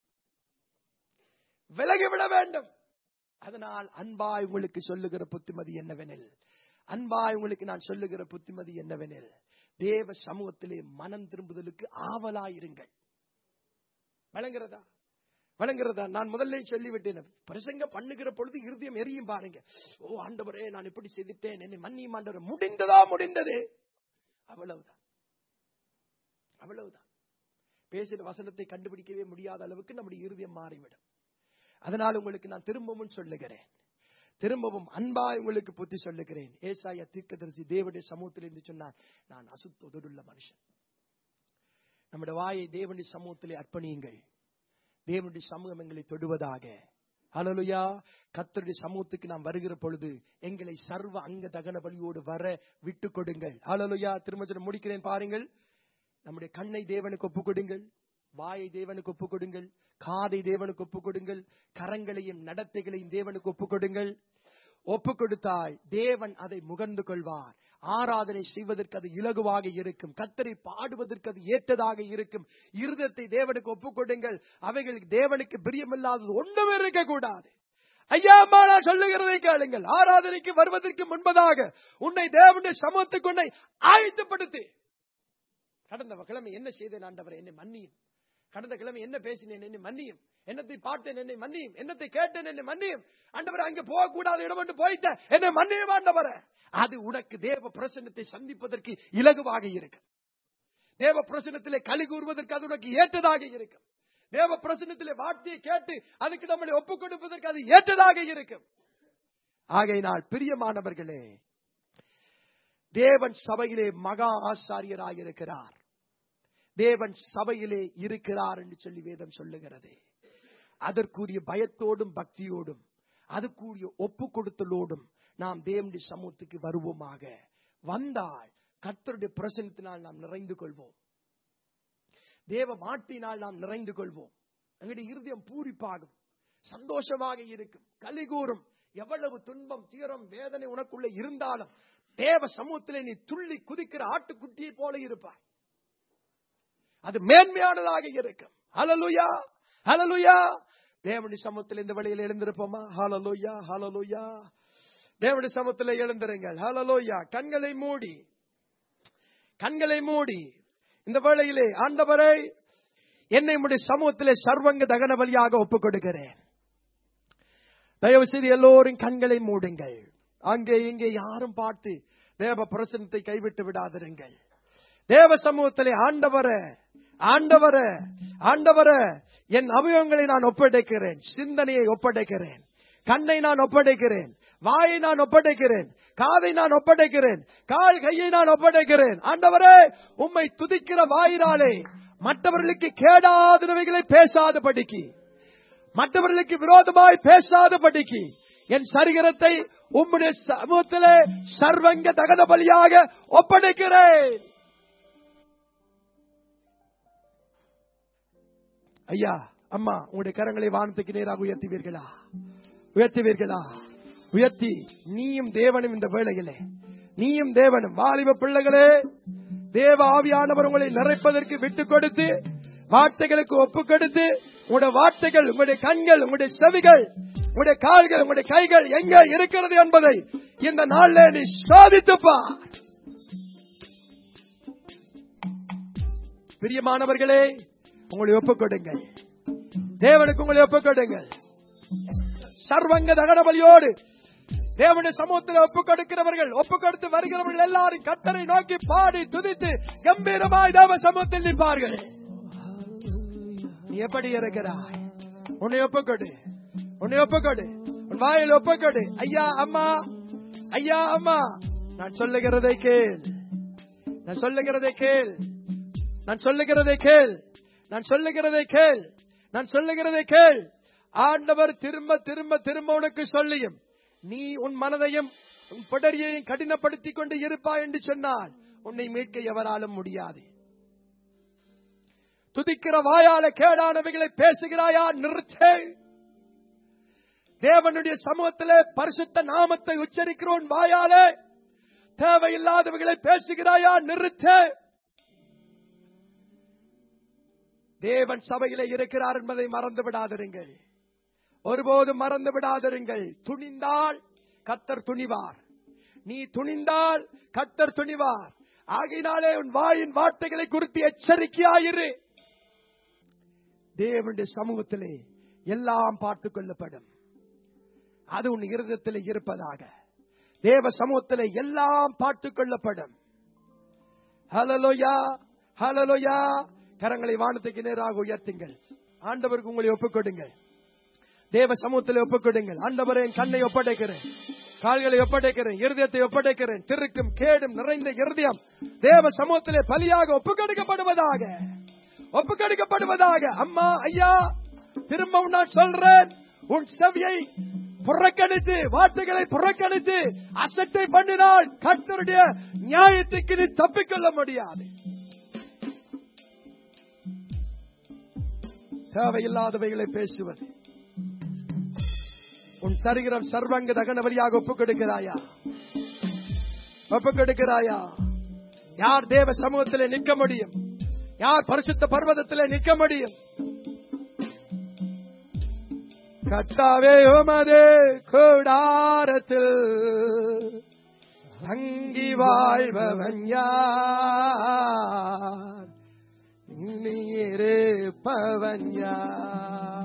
விலகிவிட வேண்டும் அதனால் அன்பாய் உங்களுக்கு சொல்லுகிற புத்திமதி என்னவெனில் அன்பாய் உங்களுக்கு நான் சொல்லுகிற புத்திமதி என்னவெனில் தேவ சமூகத்திலே மனம் திரும்புதலுக்கு ஆவலாயிருங்கள் வழங்குறதா வழங்குறதா நான் முதல்ல சொல்லிவிட்டேன் பிரசங்க பண்ணுகிற பொழுது இருதயம் எரியும் பாருங்க ஓ ஆண்டவரே நான் இப்படி செய்துட்டேன் என்னை மன்னியும் ஆண்டவரே முடிந்ததா முடிந்தது அவ்வளவுதான் அவ்வளவுதான் பேசின வசனத்தை கண்டுபிடிக்கவே முடியாத அளவுக்கு நம்முடைய இருதயம் மாறிவிடும் அதனால் உங்களுக்கு நான் திரும்பவும் சொல்லுகிறேன் திரும்பவும் அன்பாய் உங்களுக்கு புத்தி சொல்லுகிறேன் ஏசாய தீர்க்கதரிசி தேவனுடைய சமூகத்தில் இருந்து சொன்னார் நான் அசுத்தொதடுள்ள மனுஷன் நம்முடைய வாயை தேவனுடைய சமூகத்திலே அர்ப்பணியுங்கள் தேவனுடைய சமூகம் எங்களை தொடுவதாக ஹalleluya கர்த்தருடைய சமூகத்துக்கு நாம் வருகிற பொழுது எங்களை சர்வ அங்க தகன பலியோடு வர விட்டு கொடுங்கள் ஹalleluya திரும்ப சொல்ல முடிக்கிறேன் பாருங்கள் நம்முடைய கண்ணை தேவனுக்கு ஒப்பு கொடுங்கள் வாயை தேவனுக்கு ஒப்பு கொடுங்கள் காதை தேவனுக்கு ஒப்பு கொடுங்கள் கரங்களையும் நடத்தைகளையும் தேவனுக்கு ஒப்பு கொடுங்கள் ஒப்பு கொடுத்தால் தேவன் அதை முகர்ந்து கொள்வார் ஆராதனை செய்வதற்கு அது இலகுவாக இருக்கும் கத்தரை பாடுவதற்கு அது ஏற்றதாக இருக்கும் இருதத்தை தேவனுக்கு ஒப்பு கொடுங்கள் அவைகளுக்கு தேவனுக்கு பிரியமில்லாதது ஒன்றுமே இருக்கக்கூடாது ஐயா அம்மா நான் சொல்லுகிறதை கேளுங்கள் ஆராதனைக்கு வருவதற்கு முன்பதாக உன்னை தேவனுடைய சமூகத்துக்கு உன்னை ஆயத்தப்படுத்து கடந்த கிழமை என்ன செய்தேன் ஆண்டவரை என்னை மன்னியும் கடந்த கிழமை என்ன பேசினேன் என்னை மன்னியும் என்னத்தை பார்த்தேன் என்னை மன்னியும் என்னத்தை கேட்டேன் என்னை மன்னியும் ஆண்டவரை அங்க போகக்கூடாத இடம் என்று போயிட்டேன் என்னை மன்னியும் ஆண்டவரை அது உனக்கு தேவ பிரசன்னத்தை சந்திப்பதற்கு இலகுவாக இருக்கும் தேவ பிரசன்னத்திலே களி கூறுவதற்கு அது உனக்கு ஏற்றதாக இருக்கும் தேவ பிரசன்னத்திலே வார்த்தையை கேட்டு அதுக்கு நம்மளை ஒப்புக் கொடுப்பதற்கு அது ஏற்றதாக இருக்கும் ஆகையினால் பிரியமானவர்களே தேவன் சபையிலே மகா ஆசாரியராக இருக்கிறார் தேவன் சபையிலே இருக்கிறார் என்று சொல்லி வேதம் சொல்லுகிறது அதற்குரிய பயத்தோடும் பக்தியோடும் அதுக்குரிய ஒப்பு கொடுத்தலோடும் நாம் தேவனுடைய சமூகத்துக்கு வருவோமாக வந்தால் கர்த்தருடைய பிரசனத்தினால் நாம் நிறைந்து கொள்வோம் தேவ மாட்டினால் நாம் நிறைந்து கொள்வோம் எங்களுடைய இருதயம் பூரிப்பாகும் சந்தோஷமாக இருக்கும் களி கூறும் எவ்வளவு துன்பம் தீரம் வேதனை உனக்குள்ள இருந்தாலும் தேவ சமூகத்திலே நீ துள்ளி குதிக்கிற ஆட்டுக்குட்டியை போல இருப்பாய் அது மேன்மையானதாக இருக்கும் ஹalleluya ஹalleluya தேவனுடைய சமூகத்தில் இந்த வழியில் எழுந்திருப்போமா ஹalleluya ஹalleluya தேவனுடைய சமூகத்தில் எழுந்திருங்கள் ஹalleluya கண்களை மூடி கண்களை மூடி இந்த வேளையிலே ஆண்டவரை என்னை உம்முடைய சமூகத்திலே சர்வங்க தகன பலியாக ஒப்புக் கொடுக்கிறேன் தயவு செய்து எல்லோரும் கண்களை மூடுங்கள் அங்கே இங்கே யாரும் பார்த்து தேவ பிரசனத்தை கைவிட்டு விடாதிருங்கள் தேவ சமூகத்திலே ஆண்டவர ஆண்டவர ஆண்டவர என் அவயவங்களை நான் ஒப்படைக்கிறேன் சிந்தனையை ஒப்படைக்கிறேன் கண்ணை நான் ஒப்படைக்கிறேன் வாயை நான் ஒப்படைக்கிறேன் காதை நான் ஒப்படைக்கிறேன் கால் கையை நான் ஒப்படைக்கிறேன் ஆண்டவரே உம்மை துதிக்கிற வாயினாலே மற்றவர்களுக்கு கேடாதவைகளை பேசாதபடிக்கு மற்றவர்களுக்கு விரோதமாய் பேசாதபடிக்கு என் சரீரத்தை உம்முடைய சமூகத்திலே சர்வங்க தகன பலியாக ஒப்படைக்கிறேன் ஐயா அம்மா உங்களுடைய கரங்களை வானத்துக்கு நேராக உயர்த்துவீர்களா உயர்த்துவீர்களா உயர்த்தி நீயும் தேவனும் இந்த வேளையிலே நீயும் தேவனும் வாலிப பிள்ளைகளே தேவ ஆவியானவர் உங்களை நிறைப்பதற்கு விட்டுக் கொடுத்து வார்த்தைகளுக்கு ஒப்பு கொடுத்து உங்களுடைய வார்த்தைகள் உங்களுடைய கண்கள் உங்களுடைய செவிகள் உங்களுடைய கால்கள் உங்களுடைய கைகள் எங்க இருக்கிறது என்பதை இந்த நாள்ல நீ சோதித்துப்பா பிரியமானவர்களே உங்களை ஒப்புக் கொடுங்கள் தேவனுக்கு உங்களை ஒப்புக் கொடுங்கள் சர்வங்க தகன பலியோடு தேவனுடைய சமூகத்தில் ஒப்புக் கொடுக்கிறவர்கள் ஒப்புக் கொடுத்து வருகிறவர்கள் எல்லாரும் கத்தரை நோக்கி பாடி துதித்து கம்பீரமாய் தேவ சமூகத்தில் நிற்பார்கள் நீ எப்படி இருக்கிறாய் உன்னை ஒப்புக்கொடு உன்னை ஒப்புக்கொடு உன் வாயில் ஒப்புக்கொடு ஐயா அம்மா ஐயா அம்மா நான் சொல்லுகிறதை கேள் நான் சொல்லுகிறதை கேள் நான் சொல்லுகிறதை கேள் நான் சொல்லுகிறதை கேள் நான் சொல்லுகிறதை கேள் ஆண்டவர் திரும்ப திரும்ப திரும்ப உனக்கு சொல்லியும் நீ உன் மனதையும் உன் படரியையும் கடினப்படுத்திக் கொண்டு இருப்பாய் என்று சொன்னால் உன்னை மீட்க எவராலும் முடியாது துதிக்கிற வாயால கேடானவைகளை பேசுகிறாயா நிறுத்தே தேவனுடைய சமூகத்திலே பரிசுத்த நாமத்தை உச்சரிக்கிறோன் வாயாலே தேவையில்லாதவைகளை பேசுகிறாயா நிறுத்தே தேவன் சபையிலே இருக்கிறார் என்பதை மறந்து விடாதிருங்கள் ஒருபோதும் மறந்து விடாதிருங்கள் துணிந்தால் கத்தர் துணிவார் நீ துணிந்தால் கத்தர் துணிவார் ஆகையினாலே உன் வாயின் வார்த்தைகளை குறித்து எச்சரிக்கையாயிரு தேவனுடைய சமூகத்திலே எல்லாம் பார்த்துக் கொள்ளப்படும் அது உன் இருதயத்திலே இருப்பதாக தேவ சமூகத்திலே எல்லாம் பார்த்துக் கொள்ளப்படும் ஹலலோயா ஹலலோயா கரங்களை வானத்துக்கு நேராக உயர்த்துங்கள் ஆண்டவருக்கு உங்களை ஒப்புக் கொடுங்கள் தேவ சமூகத்தில் ஒப்புக் கொடுங்கள் ஆண்டவரே என் கண்ணை ஒப்படைக்கிறேன் கால்களை ஒப்படைக்கிறேன் இருதயத்தை ஒப்படைக்கிறேன் திருக்கும் கேடும் நிறைந்த இருதயம் தேவ சமூகத்திலே பலியாக ஒப்புக்கொடுக்கப்படுவதாக ஒப்புக்கொடுக்கப்படுவதாக அம்மா ஐயா திரும்பவும் நான் சொல்றேன் உன் செவியை புறக்கணித்து வார்த்தைகளை புறக்கணித்து அசட்டை பண்ணினால் கர்த்தருடைய நியாயத்துக்கு நீ தப்பிக்கொள்ள முடியாது தேவையில்லாதவைகளை பேசுவது உன் சரீரம் சர்வங்க தகன வழியாக ஒப்புக் கொடுக்கிறாயா ஒப்புக் கொடுக்கிறாயா யார் தேவ சமூகத்திலே நிற்க முடியும் யார் பரிசுத்த பர்வதத்திலே நிற்க முடியும் கத்தாவே உமது கூடாரத்தில் தங்கி வாழ்பவன் யார் நீரே பவன் யார்